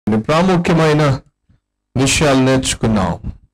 కొన్ని ప్రాముఖ్యమైన విషయాలు నేర్చుకున్నాం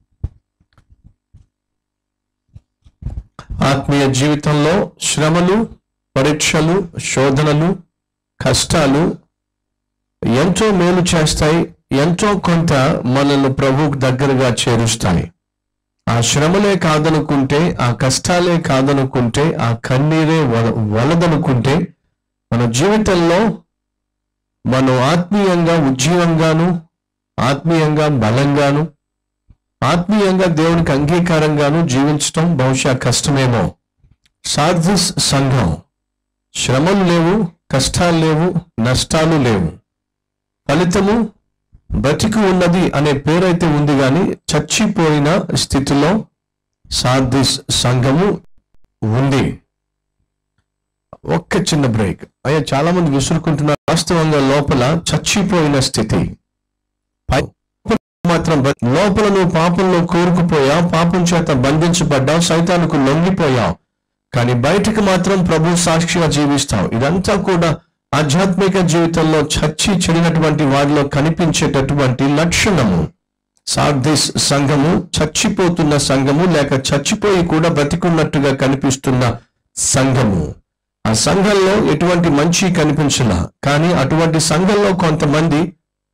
ఆత్మీయ జీవితంలో శ్రమలు పరీక్షలు శోధనలు కష్టాలు ఎంతో మేలు చేస్తాయి ఎంతో కొంత మనల్ని ప్రభువుకు దగ్గరగా చేరుస్తాయి ఆ శ్రమలే కాదనుకుంటే ఆ కష్టాలే కాదనుకుంటే ఆ కన్నీరే వల- వలదనుకుంటే మన జీవితంలో మనం ఆత్మీయంగా ఉజ్జీవంగాను ఆత్మీయంగా బలంగాను ఆత్మీయంగా దేవునికి అంగీకారంగాను జీవించటం బహుశా కష్టమేమో సార్దిస్ సంఘం శ్రమలు లేవు కష్టాలు లేవు నష్టాలు లేవు ఫలితము బతికి ఉన్నది అనే పేరైతే ఉంది కానీ చచ్చిపోయిన స్థితిలో సార్దిస్ సంఘము ఉంది ఒక్క చిన్న బ్రేక్ అయ్యా చాలా మంది విసురుకుంటున్నారు వాస్తవంగా లోపల చచ్చిపోయిన స్థితి పై- మాత్రం బ- లోపల నువ్వు పాపంలో కూరుకుపోయావు పాపం చేత బంధించబడ్డావు సైతానికి లొంగిపోయావు కానీ బయటకు మాత్రం ప్రభు సాక్షిగా జీవిస్తావు ఇదంతా కూడా ఆధ్యాత్మిక జీవితంలో చచ్చి చెడినటువంటి వారిలో కనిపించేటటువంటి లక్షణము సార్దిస్ సంఘము చచ్చిపోతున్న సంఘము లేక చచ్చిపోయి కూడా బ్రతికున్నట్టుగా కనిపిస్తున్న సంఘము ఆ సంఘంలో ఎటువంటి మంచి కనిపించలా కానీ అటువంటి సంఘంలో కొంతమంది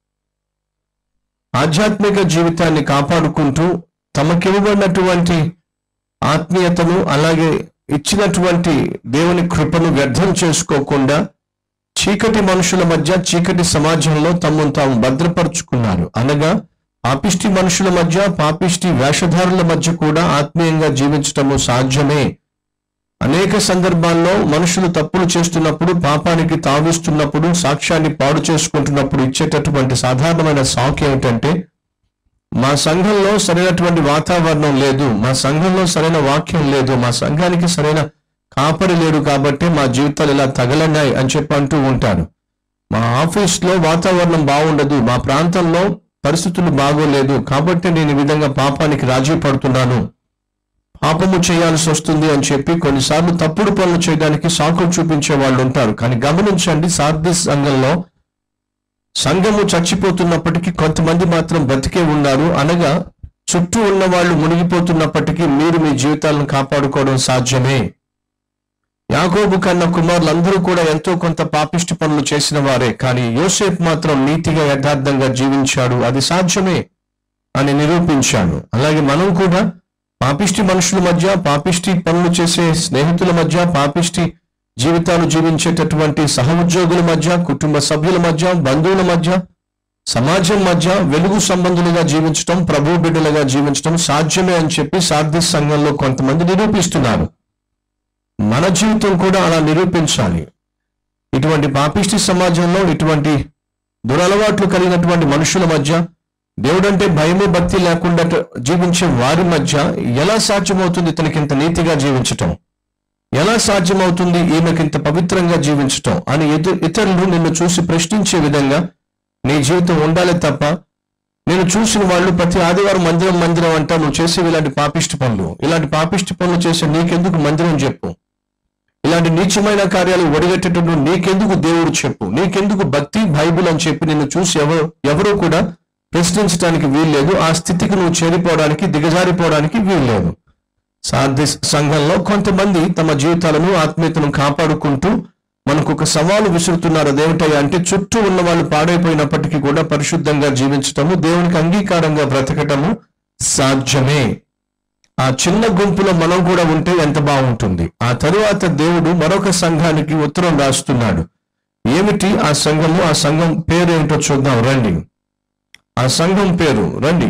ఆధ్యాత్మిక జీవితాన్ని కాపాడుకుంటూ తమకివ్వబడినటువంటి ఆత్మీయతను అలాగే ఇచ్చినటువంటి దేవుని కృపను వ్యర్థం చేసుకోకుండా చీకటి మనుషుల మధ్య చీకటి సమాజంలో తమను తాము భద్రపరుచుకున్నారు అనగా పాపిష్టి మనుషుల మధ్య పాపిష్టి వేషధారుల మధ్య కూడా ఆత్మీయంగా జీవించటము సాధ్యమే అనేక సందర్భాల్లో మనుషులు తప్పులు చేస్తున్నప్పుడు పాపానికి తావిస్తున్నప్పుడు సాక్ష్యాన్ని పాడు చేసుకుంటున్నప్పుడు ఇచ్చేటటువంటి సాధారణమైన సాకు ఏమిటంటే మా సంఘంలో సరైనటువంటి వాతావరణం లేదు మా సంఘంలో సరైన వాక్యం లేదు మా సంఘానికి సరైన కాపరి లేడు కాబట్టి మా జీవితాలు ఇలా తగలన్నాయి అని చెప్పి అంటూ ఉంటారు మా ఆఫీస్లో వాతావరణం బాగుండదు మా ప్రాంతంలో పరిస్థితులు బాగోలేదు కాబట్టి నేను ఈ విధంగా పాపానికి రాజీ పడుతున్నాను పాపము చేయాల్సి వస్తుంది అని చెప్పి కొన్నిసార్లు తప్పుడు పనులు చేయడానికి సాకులు చూపించే వాళ్ళు ఉంటారు కానీ గమనించండి సార్దిస్ సంఘంలో సంఘము చచ్చిపోతున్నప్పటికీ కొంతమంది మాత్రం బ్రతికే ఉన్నారు అనగా చుట్టూ ఉన్న వాళ్ళు మునిగిపోతున్నప్పటికీ మీరు మీ జీవితాలను కాపాడుకోవడం సాధ్యమే యాకోబు కన్న కుమారులందరూ కూడా ఎంతో కొంత పాపిష్టి పనులు చేసిన వారే కానీ యోసేపు మాత్రం నీతిగా యథార్థంగా జీవించాడు అది సాధ్యమే అని నిరూపించాడు అలాగే మనం కూడా పాపిష్టి మనుషుల మధ్య పాపిష్టి పనులు చేసే స్నేహితుల మధ్య పాపిష్టి జీవితాలు జీవించేటటువంటి సహ ఉద్యోగుల మధ్య కుటుంబ సభ్యుల మధ్య బంధువుల మధ్య సమాజం మధ్య వెలుగు సంబంధులుగా జీవించటం ప్రభు బిడ్డలుగా జీవించటం సాధ్యమే అని చెప్పి సార్థి సంఘంలో కొంతమంది నిరూపిస్తున్నారు మన జీవితం కూడా అలా నిరూపించాలి ఇటువంటి పాపిష్టి సమాజంలో ఇటువంటి దురలవాట్లు కలిగినటువంటి మనుషుల మధ్య దేవుడంటే భయము భక్తి లేకుండా ట- జీవించే వారి మధ్య ఎలా సాధ్యమవుతుంది ఇతనికి ఇంత నీతిగా జీవించటం ఎలా సాధ్యమవుతుంది ఈమెకింత పవిత్రంగా జీవించటం అని ఎదు ఇతరులు నిన్ను చూసి ప్రశ్నించే విధంగా నీ జీవితం ఉండాలి తప్ప నేను చూసిన వాళ్ళు ప్రతి ఆదివారం మందిరం మందిరం అంటా నువ్వు చేసేవి ఇలాంటి పాపిష్టి పనులు ఇలాంటి పాపిష్టి పనులు చేసే నీకెందుకు మందిరం చెప్పు ఇలాంటి నీచమైన కార్యాలు ఒడిగట్టేటప్పుడు నీకెందుకు దేవుడు చెప్పు నీకెందుకు భక్తి బైబిల్ అని చెప్పి నిన్ను చూసి ఎవరు ఎవరు కూడా ప్రశ్నించడానికి వీల్లేదు ఆ స్థితికి నువ్వు చేరిపోవడానికి దిగజారిపోవడానికి వీల్లేదు సార్థి సంఘంలో కొంతమంది తమ జీవితాలను ఆత్మీయతను కాపాడుకుంటూ మనకు ఒక సవాలు విసురుతున్నారు అదేమిటయ్యా అంటే చుట్టూ ఉన్న వాళ్ళు పాడైపోయినప్పటికీ కూడా పరిశుద్ధంగా జీవించటము దేవునికి అంగీకారంగా బ్రతకటము సాధ్యమే ఆ చిన్న గుంపులో మనం కూడా ఉంటే ఎంత బాగుంటుంది ఆ తరువాత దేవుడు మరొక సంఘానికి ఉత్తరం రాస్తున్నాడు ఏమిటి ఆ సంఘము ఆ సంఘం పేరు ఏమిటో చూద్దాం రండి ఆ సంఘం పేరు రండి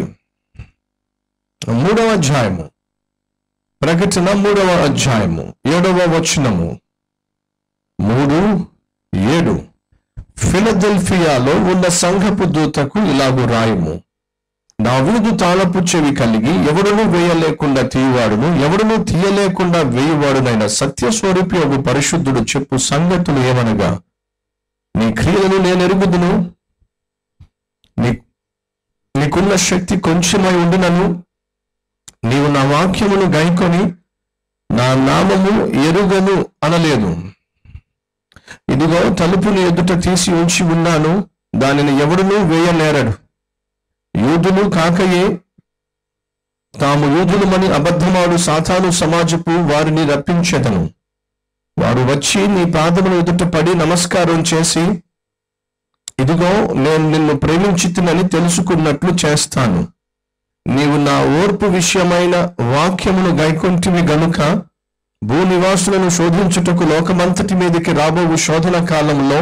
మూడవ అధ్యాయము ప్రకటన మూడవ అధ్యాయము ఏడవ వచనము మూడు ఏడు ఫిలదెల్ఫియాలో ఉన్న సంఘపు దూతకు ఇలాగు రాయము దావీదు తాళపు చెవి కలిగి ఎవడును వేయలేకుండా తీయవాడును ఎవడును తీయలేకుండా వేయువాడునైన సత్యస్వరూపి ఒక పరిశుద్ధుడు చెప్పు సంగతులు ఏమనగా నీ క్రియలను నేను ఎరుగుదును నీ నీకున్న శక్తి కొంచెమై ఉండినను నీవు నా వాక్యమును గైకొని నా నామము ఎరుగను అనలేదు ఇదిగో తలుపుని ఎదుట తీసి ఉంచి ఉన్నాను దానిని ఎవడునూ వేయనేరడు యూదులు కాకయే తాము యూదులమని అబద్ధమాడు సాతాను సమాజపు వారిని రప్పించెదను వారు వచ్చి నీ పాదముల ఎదుట పడి నమస్కారం చేసి ఇదిగో నేను నిన్ను ప్రేమించితినని తెలుసుకున్నట్లు చేస్తాను నీవు నా ఓర్పు విషయమైన వాక్యమును గైకొంటివి గనుక భూనివాసులను శోధించుటకు లోకమంతటి మీదకి రాబోవు శోధన కాలంలో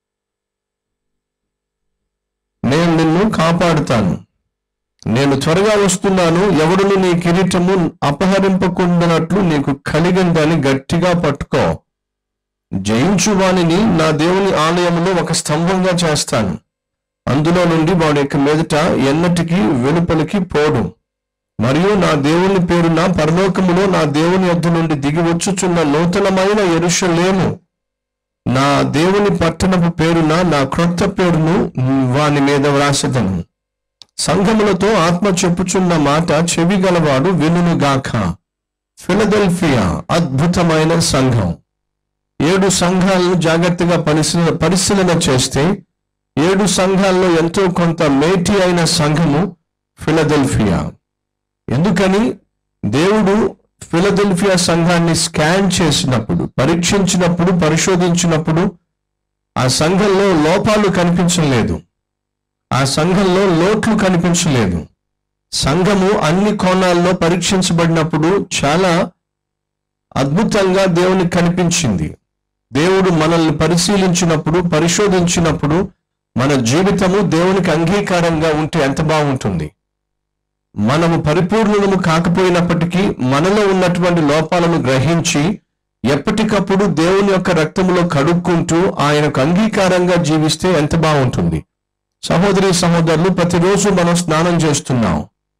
నేను నిన్ను కాపాడుతాను నేను త్వరగా వస్తున్నాను ఎవడును నీ కిరీటము అపహరింపకుండానట్లు నీకు కలిగిందని గట్టిగా పట్టుకో జయించు వానిని నా దేవుని ఆలయములో ఒక స్తంభంగా చేస్తాను అందులో నుండి వాడి యొక్క మీదట ఎన్నటికీ వెలుపలికి పోడు మరియు నా దేవుని పేరున పరలోకములో నా దేవుని యొద్ద నుండి దిగి వచ్చుచున్న నూతనమైన ఎరుషలేము నా దేవుని పట్టణపు పేరున నా క్రొత్త పేరును వాని మీద వ్రాసెదను సంఘములతో ఆత్మ చెప్పుచున్న మాట చెవి గలవాడు వినుగాక ఫిలదెల్ఫియా అద్భుతమైన సంఘం ఏడు సంఘాలను జాగ్రత్తగా పరిశీలన పరిశీలన చేస్తే ఏడు సంఘాల్లో ఎంతో కొంత మేటి అయిన సంఘము ఫిలదెల్ఫియా ఎందుకని దేవుడు ఫిలదెల్ఫియా సంఘాన్ని స్కాన్ చేసినప్పుడు పరీక్షించినప్పుడు పరిశోధించినప్పుడు ఆ సంఘంలో లోపాలు కనిపించలేదు ఆ సంఘంలో లోట్లు కనిపించలేదు సంఘము అన్ని కోణాల్లో పరీక్షించబడినప్పుడు చాలా అద్భుతంగా దేవునికి కనిపించింది దేవుడు మనల్ని పరిశీలించినప్పుడు పరిశోధించినప్పుడు మన జీవితము దేవునికి అంగీకారంగా ఉంటే ఎంత బాగుంటుంది మనము పరిపూర్ణము కాకపోయినప్పటికీ మనలో ఉన్నటువంటి లోపాలను గ్రహించి ఎప్పటికప్పుడు దేవుని యొక్క రక్తములో కడుక్కుంటూ ఆయనకు అంగీకారంగా జీవిస్తే ఎంత బాగుంటుంది సహోదరి సహోదరులు ప్రతిరోజు మనం స్నానం చేస్తున్నాం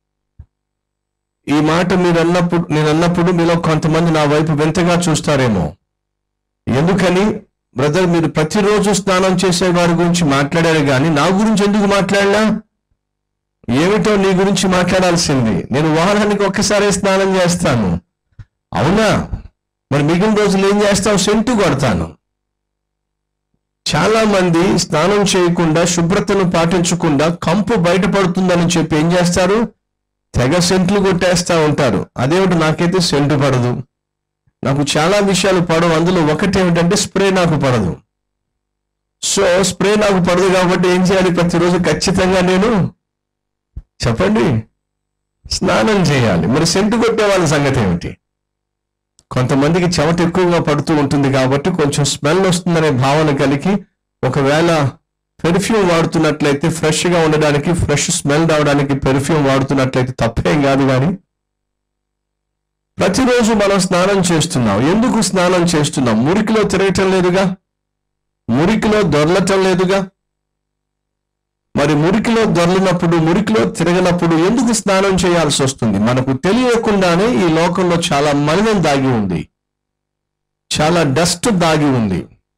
ఈ మాట మీరు అన్నప్పుడు నేను అన్నప్పుడు మీలో కొంతమంది నా వైపు వింతగా చూస్తారేమో ఎందుకని బ్రదర్ మీరు ప్రతిరోజు స్నానం చేసే వారి గురించి మాట్లాడారు కానీ నా గురించి ఎందుకు మాట్లాడలా ఏమిటో నీ గురించి మాట్లాడాల్సింది నేను వారానికి ఒక్కసారి స్నానం చేస్తాను అవునా మరి మిగిలిన రోజులు ఏం చేస్తావు సెంటు కొడతాను చాలా మంది స్నానం చేయకుండా శుభ్రతను పాటించకుండా కంపు బయటపడుతుందని చెప్పి ఏం చేస్తారు తెగ సెంట్లు కొట్టేస్తా ఉంటారు అదేమిటి నాకైతే సెంటు పడదు నాకు చాలా విషయాలు పడవు అందులో ఒకటి ఏమిటంటే స్ప్రే నాకు పడదు సో స్ప్రే నాకు పడదు కాబట్టి ఏం చేయాలి ప్రతిరోజు ఖచ్చితంగా నేను చెప్పండి స్నానం చేయాలి మరి సెంటు కొట్టే వాళ్ళ సంగతి ఏమిటి కొంతమందికి చెమట ఎక్కువగా పడుతూ ఉంటుంది కాబట్టి కొంచెం స్మెల్ వస్తుందనే భావన కలిగి ఒకవేళ పెర్ఫ్యూమ్ వాడుతున్నట్లయితే ఫ్రెష్ గా ఉండడానికి ఫ్రెష్ స్మెల్ రావడానికి పెర్ఫ్యూమ్ వాడుతున్నట్లయితే తప్పేం కాదు కానీ ప్రతిరోజు మనం స్నానం చేస్తున్నాం ఎందుకు స్నానం చేస్తున్నాం మురికిలో తిరగటం లేదుగా మురికిలో దొరలటం లేదుగా మరి మురికిలో దొరలినప్పుడు మురికిలో తిరగనప్పుడు ఎందుకు స్నానం చేయాల్సి వస్తుంది మనకు తెలియకుండానే ఈ లోకంలో చాలా మలినం దాగి ఉంది చాలా డస్ట్ దాగి ఉంది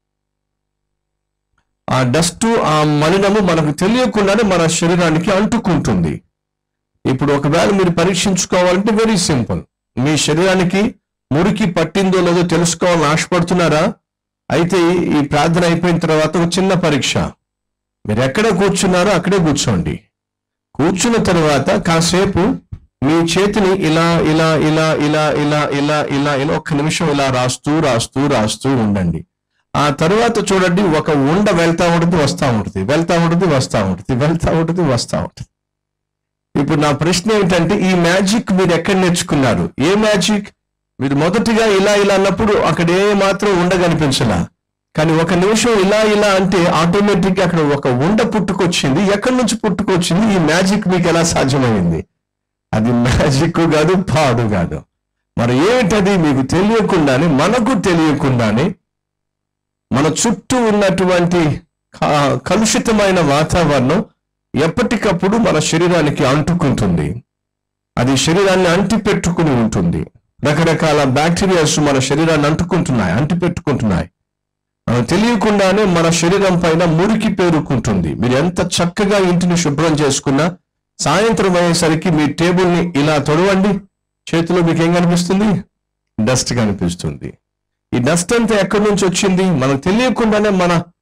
ఆ డస్ట్ ఆ మలినము మనకు తెలియకుండానే మన శరీరానికి అంటుకుంటుంది ఇప్పుడు ఒకవేళ మీరు పరీక్షించుకోవాలంటే వెరీ సింపుల్ మీ శరీరానికి మురికి పట్టిందో లేదో తెలుసుకోవాలని ఆశపడుతున్నారా అయితే ఈ ప్రార్థన అయిపోయిన తర్వాత ఒక చిన్న పరీక్ష మీరు ఎక్కడ కూర్చున్నారో అక్కడే కూర్చోండి కూర్చున్న తర్వాత కాసేపు మీ చేతిని ఇలా ఇలా ఇలా ఇలా ఇలా ఇలా ఇలా ఇలా ఒక్క నిమిషం ఇలా రాస్తూ రాస్తూ రాస్తూ ఉండండి ఆ తర్వాత చూడండి ఒక ఉండ వెళ్తా ఉంటుంది వస్తా ఉంటుంది వెళ్తా ఉంటుంది వస్తా ఉంటుంది వెళ్తా ఉంటుంది వస్తా ఉంటుంది ఇప్పుడు నా ప్రశ్న ఏంటంటే ఈ మ్యాజిక్ మీరు ఎక్కడ నేర్చుకున్నారు ఏ మ్యాజిక్ మీరు మొదటిగా ఇలా ఇలా అన్నప్పుడు అక్కడ ఏ మాత్రం ఉండ కనిపించలా కానీ ఒక నిమిషం ఇలా ఇలా అంటే ఆటోమేటిక్ అక్కడ ఒక ఉండ పుట్టుకొచ్చింది ఎక్కడి నుంచి పుట్టుకొచ్చింది ఈ మ్యాజిక్ మీకు ఎలా సాధ్యమైంది అది మ్యాజిక్ కాదు పాడు కాదు మరి ఏమిటది మీకు తెలియకుండానే మనకు తెలియకుండానే మన చుట్టూ ఉన్నటువంటి క- కలుషితమైన వాతావరణం ఎప్పటికప్పుడు మన శరీరానికి అంటుకుంటుంది అది శరీరాన్ని అంటి పెట్టుకుని ఉంటుంది రకరకాల బ్యాక్టీరియాస్ మన శరీరాన్ని అంటుకుంటున్నాయి అంటి పెట్టుకుంటున్నాయి మనకు తెలియకుండానే మన శరీరం పైన మురికి పేరుకుంటుంది మీరు ఎంత చక్కగా ఇంటిని శుభ్రం చేసుకున్నా సాయంత్రం అయ్యేసరికి మీ టేబుల్ని ఇలా తొడవండి చేతిలో మీకు ఏం కనిపిస్తుంది డస్ట్ కనిపిస్తుంది ఈ డస్ట్ అంతా ఎక్కడి నుంచి వచ్చింది మనకు తెలియకుండానే మన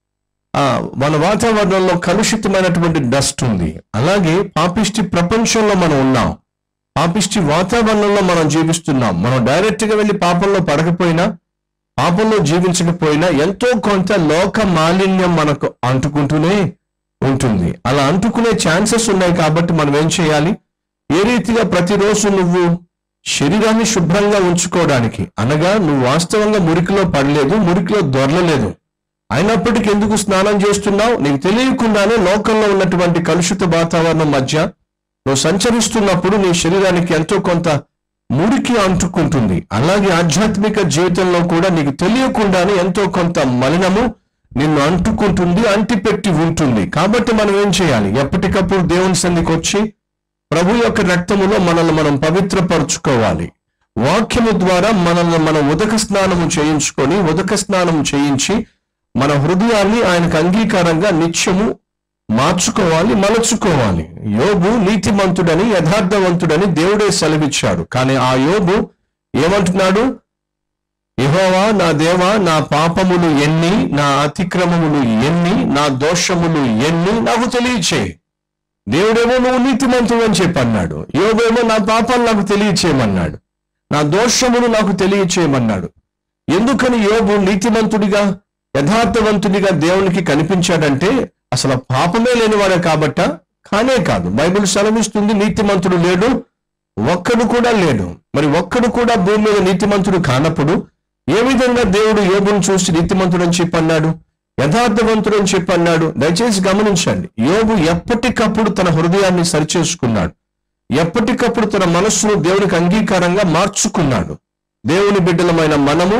ఆ మన వాతావరణంలో కలుషితమైనటువంటి డస్ట్ ఉంది అలాగే పాపిష్టి ప్రపంచంలో మనం ఉన్నాం పాపిష్టి వాతావరణంలో మనం జీవిస్తున్నాం మనం డైరెక్ట్ గా వెళ్ళి పాపంలో పడకపోయినా పాపంలో జీవించకపోయినా ఎంతో కొంత లోక మాలిన్యం మనకు అంటుకుంటూనే ఉంటుంది అలా అంటుకునే ఛాన్సెస్ ఉన్నాయి కాబట్టి మనం ఏం చేయాలి ఏ రీతిగా ప్రతిరోజు నువ్వు శరీరాన్ని శుభ్రంగా ఉంచుకోవడానికి అనగా నువ్వు వాస్తవంగా మురికిలో పడలేదు మురికిలో దొరలలేదు అయినప్పటికీ ఎందుకు స్నానం చేస్తున్నావు నీకు తెలియకుండానే లోకంలో ఉన్నటువంటి కలుషిత వాతావరణం మధ్య నువ్వు సంచరిస్తున్నప్పుడు నీ శరీరానికి ఎంతో కొంత మురికి అంటుకుంటుంది అలాగే ఆధ్యాత్మిక జీవితంలో కూడా నీకు తెలియకుండానే ఎంతో కొంత మలినము నిన్ను అంటుకుంటుంది అంటిపెట్టి ఉంటుంది కాబట్టి మనం ఏం చేయాలి ఎప్పటికప్పుడు దేవుని సన్నిధికి వచ్చి ప్రభు యొక్క రక్తములో మనల్ని మనం పవిత్రపరచుకోవాలి వాక్యము ద్వారా మనల్ని మనం ఉదక స్నానము చేయించుకొని ఉదక స్నానం చేయించి మన హృదయాన్ని ఆయనకు అంగీకారంగా నిత్యము మార్చుకోవాలి మలచుకోవాలి యోబు నీతిమంతుడని యథార్థవంతుడని దేవుడే సెలవిచ్చాడు కానీ ఆ యోబు ఏమంటున్నాడు యెహోవా నా దేవా నా పాపములు ఎన్ని నా అతిక్రమములు ఎన్ని నా దోషములు ఎన్ని నాకు తెలియచేయి దేవుడేమో నువ్వు నీతిమంతుడు అని చెప్పి అన్నాడు యోగేమో నా పాపాలు నాకు తెలియచేయమన్నాడు నా దోషములు నాకు తెలియచేయమన్నాడు ఎందుకని యోబు నీతిమంతుడిగా యథార్థవంతుడిగా దేవునికి కనిపించాడంటే అసలు పాపమే లేనివాడే కాబట్ట కానే కాదు బైబిల్ సెలవిస్తుంది నీతిమంతుడు లేడు ఒక్కడు కూడా లేడు మరి ఒక్కడు కూడా భూమి మీద నీతిమంతుడు కానప్పుడు ఏ విధంగా దేవుడు యోబును చూసి నీతిమంతుడు అని చెప్పి అన్నాడు యథార్థవంతుడు అని చెప్పి అన్నాడు దయచేసి గమనించండి యోబు ఎప్పటికప్పుడు తన హృదయాన్ని సరిచేసుకున్నాడు ఎప్పటికప్పుడు తన మనస్సును దేవునికి అంగీకారంగా మార్చుకున్నాడు దేవుని బిడ్డలమైన మనము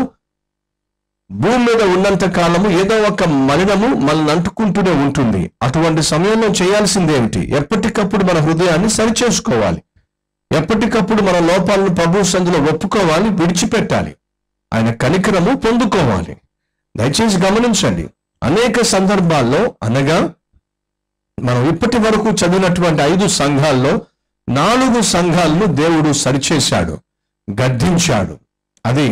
భూమి మీద ఉన్నంత కాలము ఏదో ఒక మలినము మనల్ని అంటుకుంటూనే ఉంటుంది అటువంటి సమయంలో చేయాల్సింది ఏమిటి ఎప్పటికప్పుడు మన హృదయాన్ని సరిచేసుకోవాలి ఎప్పటికప్పుడు మన లోపాలను ప్రభు సందులో ఒప్పుకోవాలి విడిచిపెట్టాలి ఆయన కనికరము పొందుకోవాలి దయచేసి గమనించండి అనేక సందర్భాల్లో అనగా మనం ఇప్పటి వరకు చదివినటువంటి ఐదు సంఘాల్లో నాలుగు సంఘాలను దేవుడు సరిచేశాడు గద్దించాడు అది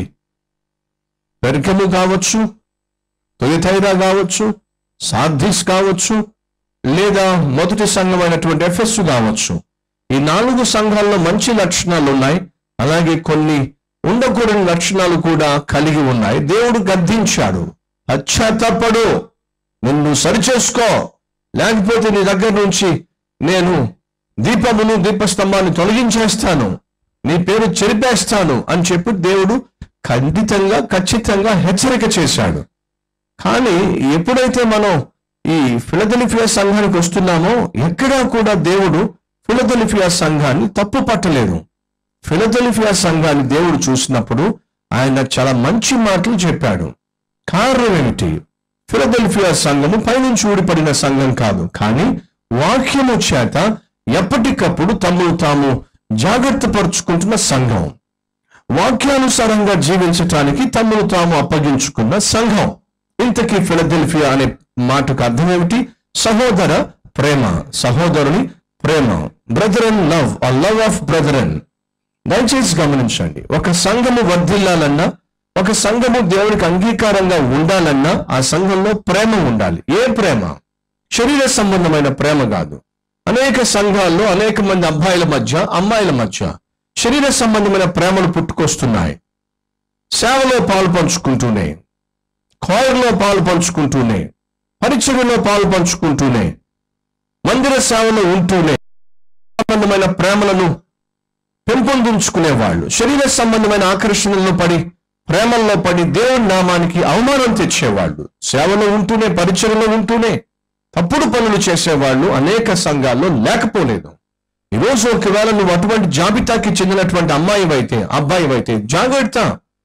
పెరికము కావచ్చు తొలితైరా కావచ్చు సార్థిస్ కావచ్చు లేదా మొదటి సంఘమైనటువంటి ఎఫెస్ కావచ్చు ఈ నాలుగు సంఘాల్లో మంచి లక్షణాలు ఉన్నాయి అలాగే కొన్ని ఉండకూడని లక్షణాలు కూడా కలిగి ఉన్నాయి దేవుడు గద్దించాడు పశ్చాత్తపడు నిన్ను సరిచేసుకో లేకపోతే నీ దగ్గర నుంచి నేను దీపమును దీపస్తంభాన్ని తొలగించేస్తాను నీ పేరు చెరిపేస్తాను అని చెప్పి దేవుడు ఖండితంగా ఖచ్చితంగా హెచ్చరిక చేశాడు కానీ ఎప్పుడైతే మనం ఈ ఫిలదెలిఫియా సంఘానికి వస్తున్నామో ఎక్కడా కూడా దేవుడు ఫిలదెలిఫియా సంఘాన్ని తప్పు పట్టలేదు ఫిలదెలిఫియా సంఘాన్ని దేవుడు చూసినప్పుడు ఆయన చాలా మంచి మాటలు చెప్పాడు కారణం ఏమిటి ఫిలదెల్ఫియా సంఘము పైనుంచి ఊడిపడిన సంఘం కాదు కానీ వాక్యము చేత ఎప్పటికప్పుడు తమను తాము జాగ్రత్త పరుచుకుంటున్న సంఘం వాక్యానుసారంగా జీవించటానికి తమను తాము అప్పగించుకున్న సంఘం ఇంతకీ ఫిలదెల్ఫియా అనే మాటకు అర్థం ఏమిటి సహోదర ప్రేమ సహోదరుని ప్రేమ బ్రదరన్ లవ్ ఆ లవ్ ఆఫ్ బ్రదరన్ దయచేసి గమనించండి ఒక సంఘము వర్ధిల్లాలన్నా ఒక సంఘము దేవునికి అంగీకారంగా ఉండాలన్నా ఆ సంఘంలో ప్రేమ ఉండాలి ఏ ప్రేమ శరీర సంబంధమైన ప్రేమ కాదు అనేక సంఘాల్లో అనేక మంది అబ్బాయిల మధ్య అమ్మాయిల మధ్య శరీర సంబంధమైన ప్రేమలు పుట్టుకొస్తున్నాయి సేవలో పాలు పంచుకుంటూనే కోయర్లో పాలు పంచుకుంటూనే పరిచర్యలో పాలు పంచుకుంటూనే మందిర సేవలో ఉంటూనే సంబంధమైన ప్రేమలను పెంపొందించుకునేవాళ్ళు శరీర సంబంధమైన ఆకర్షణల్లో పడి ప్రేమల్లో పడి దేవుని నామానికి అవమానం తెచ్చేవాళ్ళు సేవలో ఉంటూనే పరిచయలో ఉంటూనే తప్పుడు పనులు చేసేవాళ్ళు అనేక సంఘాల్లో లేకపోలేదు ఈరోజు ఒకవేళ నువ్వు అటువంటి జాబితాకి చెందినటువంటి అమ్మాయివైతే అబ్బాయివైతే జాగ్రత్త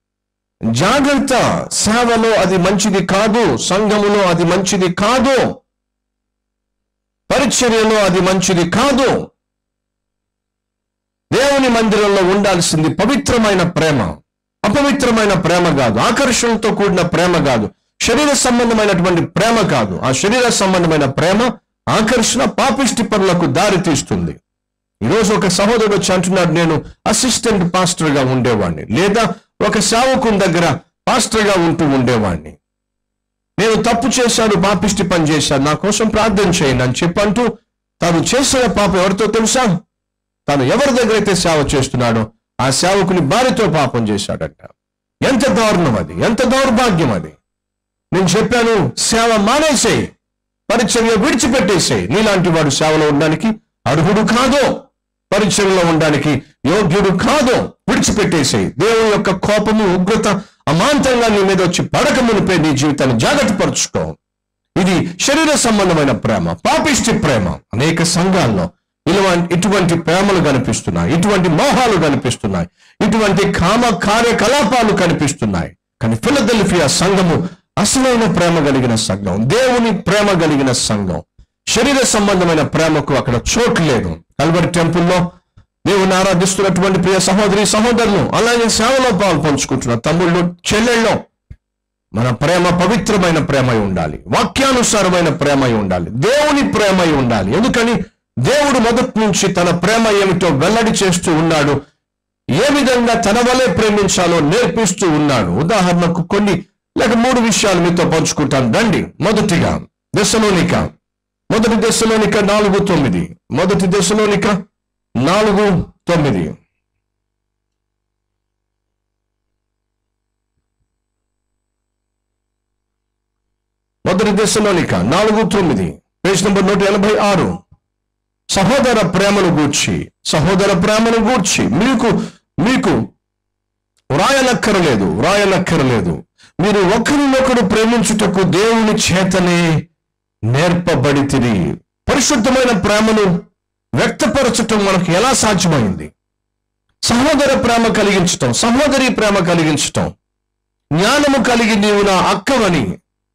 జాగ్రత్త సేవలో అది మంచిది కాదు సంఘములో అది మంచిది కాదు పరిచర్యలో అది మంచిది కాదు దేవుని మందిరంలో ఉండాల్సింది పవిత్రమైన ప్రేమ అపవిత్రమైన ప్రేమ కాదు ఆకర్షణతో కూడిన ప్రేమ కాదు శరీర సంబంధమైనటువంటి ప్రేమ కాదు ఆ శరీర సంబంధమైన ప్రేమ ఆకర్షణ పాపిష్టి పనులకు దారి తీస్తుంది ఈరోజు ఒక సహోదరుడు వచ్చి అంటున్నాడు నేను అసిస్టెంట్ పాస్టర్ గా ఉండేవాడిని లేదా ఒక సేవకుని దగ్గర పాస్టర్ గా ఉంటూ ఉండేవాడిని నేను తప్పు చేశాను పాపిష్టి పని చేశాను నా కోసం ప్రార్థన చేయండి అని చెప్పంటూ తాను చేసిన పాపం ఎవరితో తెలుసా తాను ఎవరి దగ్గర అయితే సేవ చేస్తున్నాడో ఆ సేవకుని భార్యతో పాపం చేశాడంట ఎంత దారుణం అది ఎంత దౌర్భాగ్యం అది నేను చెప్పాను సేవ మానేసేయి పరిచర్య విడిచిపెట్టేసేయి నీలాంటి వాడు సేవలో ఉండడానికి అర్హుడు కాదో పరిచర్యలో ఉండడానికి యోగ్యుడు కాదో విడిచిపెట్టేసేయి దేవుని యొక్క కోపము ఉగ్రత అమాంతంగా నీ మీద వచ్చి పడక మునిపే నీ జీవితాన్ని జాగ్రత్త పరుచుకో ఇది శరీర సంబంధమైన ప్రేమ పాపిష్టి ప్రేమ అనేక సంఘాల్లో ఇలా ఇటువంటి ప్రేమలు కనిపిస్తున్నాయి ఇటువంటి మోహాలు కనిపిస్తున్నాయి ఇటువంటి కామ కార్యకలాపాలు కనిపిస్తున్నాయి కానీ ఫిలదెల్ఫియా సంఘము అసలైన ప్రేమ కలిగిన సంఘం దేవుని ప్రేమ కలిగిన సంఘం శరీర సంబంధమైన ప్రేమకు అక్కడ చోటు లేదు కల్వరి టెంపుల్లో దేవుని ఆరాధిస్తున్నటువంటి ప్రియ సహోదరి సహోదరులు అలాగే సేవలో పాలు పంచుకుంటున్న తమ్ముళ్ళు చెల్లెళ్ళు మన ప్రేమ పవిత్రమైన ప్రేమై ఉండాలి వాక్యానుసారమైన ప్రేమై ఉండాలి దేవుని ప్రేమై ఉండాలి ఎందుకని దేవుడు మొదటి నుంచి తన ప్రేమ ఏమిటో వెల్లడి చేస్తూ ఉన్నాడు ఏ విధంగా తన వలె ప్రేమించాలో నేర్పిస్తూ ఉన్నాడు ఉదాహరణకు కొన్ని లేక మూడు విషయాలు మీతో పంచుకుంటాను రండి మొదటిగా దశలోనిక మొదటి దశలోనిక నాలుగు తొమ్మిది మొదటి దశలోనిక నాలుగు తొమ్మిది మొదటి దశలోనిక నాలుగు తొమ్మిది పేజ్ నంబర్ నూట ఎనభై ఆరు సహోదర ప్రేమను గూర్చి సహోదర ప్రేమను గూర్చి మీకు మీకు వ్రాయనక్కరలేదు వ్రాయనక్కరలేదు మీరు ఒకరినొకరు ప్రేమించుటకు దేవుని చేతనే నేర్పబడితిరి పరిశుద్ధమైన ప్రేమను వ్యక్తపరచటం మనకు ఎలా సాధ్యమైంది సహోదర ప్రేమ కలిగించటం సహోదరి ప్రేమ కలిగించటం జ్ఞానము కలిగి నీవు నా అక్కవని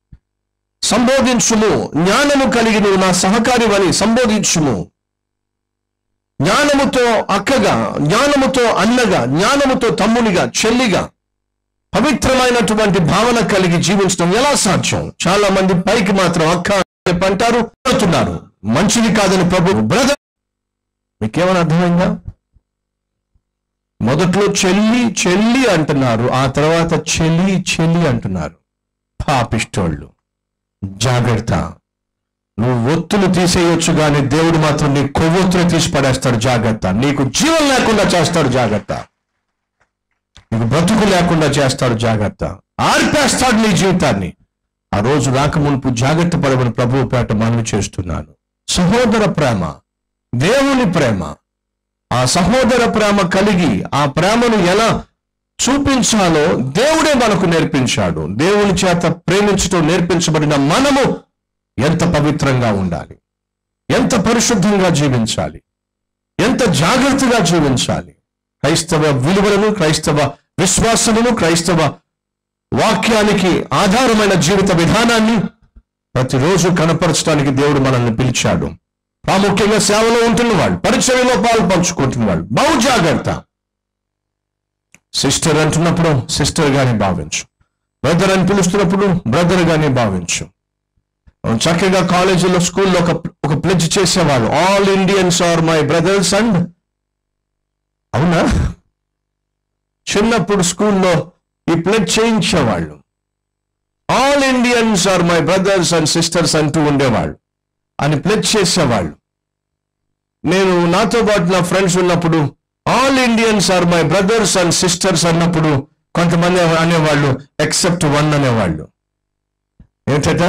సంబోధించుము జ్ఞానము కలిగి నువ్వు నా సహకారివని సంబోధించుము జ్ఞానముతో అక్కగా జ్ఞానముతో అన్నగా జ్ఞానముతో తమ్మునిగా చెల్లిగా పవిత్రమైనటువంటి భావన కలిగి జీవించడం ఎలా సాధ్యం చాలా మంది పైకి మాత్రం అక్క అని చెప్పి అంటారు అంటున్నారు మంచిది కాదని ప్రభు బ్రదర్ మీకేమైనా అర్థమైందా మొదట్లో చెల్లి చెల్లి అంటున్నారు ఆ తర్వాత చెల్లి చెల్లి అంటున్నారు పాపిష్టోళ్ళు జాగ్రత్త నువ్వు ఒత్తులు తీసేయొచ్చు కానీ దేవుడు మాత్రం నీ కొవ్వొత్తులు తీసి పడేస్తాడు జాగ్రత్త నీకు జీవం లేకుండా చేస్తాడు జాగ్రత్త నీకు బ్రతుకు లేకుండా చేస్తాడు జాగ్రత్త ఆర్పేస్తాడు నీ జీవితాన్ని ఆ రోజు రాకమునుపు జాగ్రత్త పడమని ప్రభువు పేట మనవి చేస్తున్నాను సహోదర ప్రేమ దేవుని ప్రేమ ఆ సహోదర ప్రేమ కలిగి ఆ ప్రేమను ఎలా చూపించాలో దేవుడే మనకు నేర్పించాడు దేవుని చేత ప్రేమించడం నేర్పించబడిన మనము ఎంత పవిత్రంగా ఉండాలి ఎంత పరిశుద్ధంగా జీవించాలి ఎంత జాగ్రత్తగా జీవించాలి క్రైస్తవ విలువలను క్రైస్తవ విశ్వాసమును క్రైస్తవ వాక్యానికి ఆధారమైన జీవిత విధానాన్ని ప్రతిరోజు కనపరచడానికి దేవుడు మనల్ని పిలిచాడు ప్రాముఖ్యంగా సేవలో ఉంటున్న వాళ్ళు పరిచర్యలో పాలు పంచుకుంటున్న వాళ్ళు బహు జాగ్రత్త సిస్టర్ అంటున్నప్పుడు సిస్టర్ గానే భావించు బ్రదర్ అని పిలుస్తున్నప్పుడు బ్రదర్ గానే భావించు చక్కగా కాలేజీలో స్కూల్లో ఒక ఒక ప్లెజ్ చేసేవాళ్ళు all Indians are my brothers and అవునా చిన్నప్పుడు స్కూల్లో ఈ ప్లెజ్ చేయించేవాళ్ళు all Indians are my brothers and sisters అంటూ ఉండేవాళ్ళు అని ప్లెజ్ చేసేవాళ్ళు నేను నాతో పాటు నా ఫ్రెండ్స్ ఉన్నప్పుడు all Indians are my brothers and sisters అన్నప్పుడు కొంతమంది అనేవాళ్ళు ఎక్సెప్ట్ వన్ అనేవాళ్ళు ఏంటట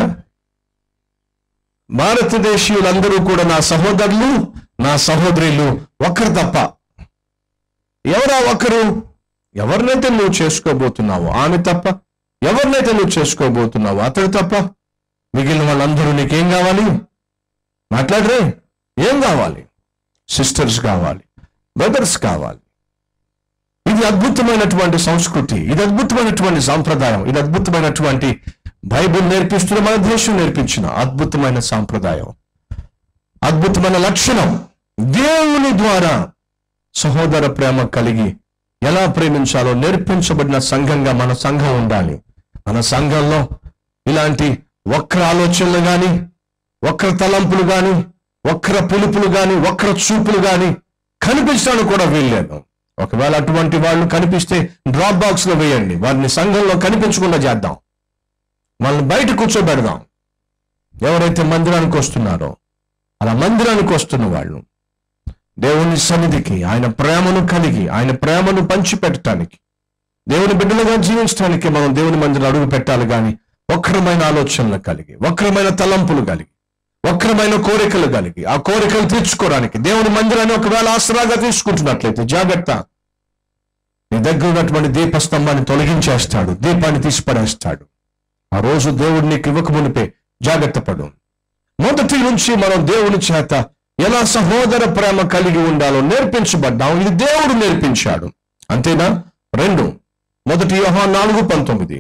భారతదేశీయులందరూ కూడా నా సహోదరులు నా సహోదరులు ఒక్కరు తప్ప ఎవరా ఒకరు ఎవరినైతే నువ్వు చేసుకోబోతున్నావు ఆమె తప్ప ఎవరినైతే నువ్వు చేసుకోబోతున్నావు అతడు తప్ప మిగిలిన వాళ్ళందరూ నీకేం కావాలి మాట్లాడరే ఏం కావాలి సిస్టర్స్ కావాలి బ్రదర్స్ కావాలి ఇది అద్భుతమైనటువంటి సంస్కృతి ఇది అద్భుతమైనటువంటి సాంప్రదాయం ఇది అద్భుతమైనటువంటి బైబిల్ నేర్పిస్తున్న మన దేశం నేర్పించిన అద్భుతమైన సాంప్రదాయం అద్భుతమైన లక్షణం దేవుని ద్వారా సహోదర ప్రేమ కలిగి ఎలా ప్రేమించాలో నేర్పించబడిన సంఘంగా మన సంఘం ఉండాలి మన సంఘంలో ఇలాంటి వక్ర ఆలోచనలు గాని వక్ర తలంపులు గాని వక్ర పిలుపులు గాని వక్ర చూపులు గాని కనిపించడానికి కూడా వీల్లేదు ఒకవేళ అటువంటి వాళ్ళు కనిపిస్తే డ్రాప్ బాక్స్ లో వేయండి వారిని సంఘంలో కనిపించకుండా చేద్దాం వాళ్ళని బయట కూర్చోబెడదాం ఎవరైతే మందిరానికి వస్తున్నారో అలా మందిరానికి వస్తున్న వాళ్ళు దేవుని సన్నిధికి ఆయన ప్రేమను కలిగి ఆయన ప్రేమను పంచిపెట్టడానికి దేవుని బిడ్డలుగా జీవించడానికి మనం దేవుని మందిరం అడుగు పెట్టాలి కానీ వక్రమైన ఆలోచనలు కలిగి వక్రమైన తలంపులు కలిగి వక్రమైన కోరికలు కలిగి ఆ కోరికలు తీర్చుకోవడానికి దేవుని మందిరాన్ని ఒకవేళ ఆసరాగా తీసుకుంటున్నట్లయితే జాగ్రత్త నీ దగ్గర ఉన్నటువంటి దీపస్తంభాన్ని తొలగించేస్తాడు దీపాన్ని తీసి పడేస్తాడు ఆ రోజు దేవుడు నీకు ఇవ్వక మునిపే జాగ్రత్త పడు మొదటి నుంచి మనం దేవుని చేత ఎలా సహోదర ప్రేమ కలిగి ఉండాలో నేర్పించబడ్డాం ఇది దేవుడు నేర్పించాడు అంతేనా రెండు మొదటి యోహాన్ నాలుగు పంతొమ్మిది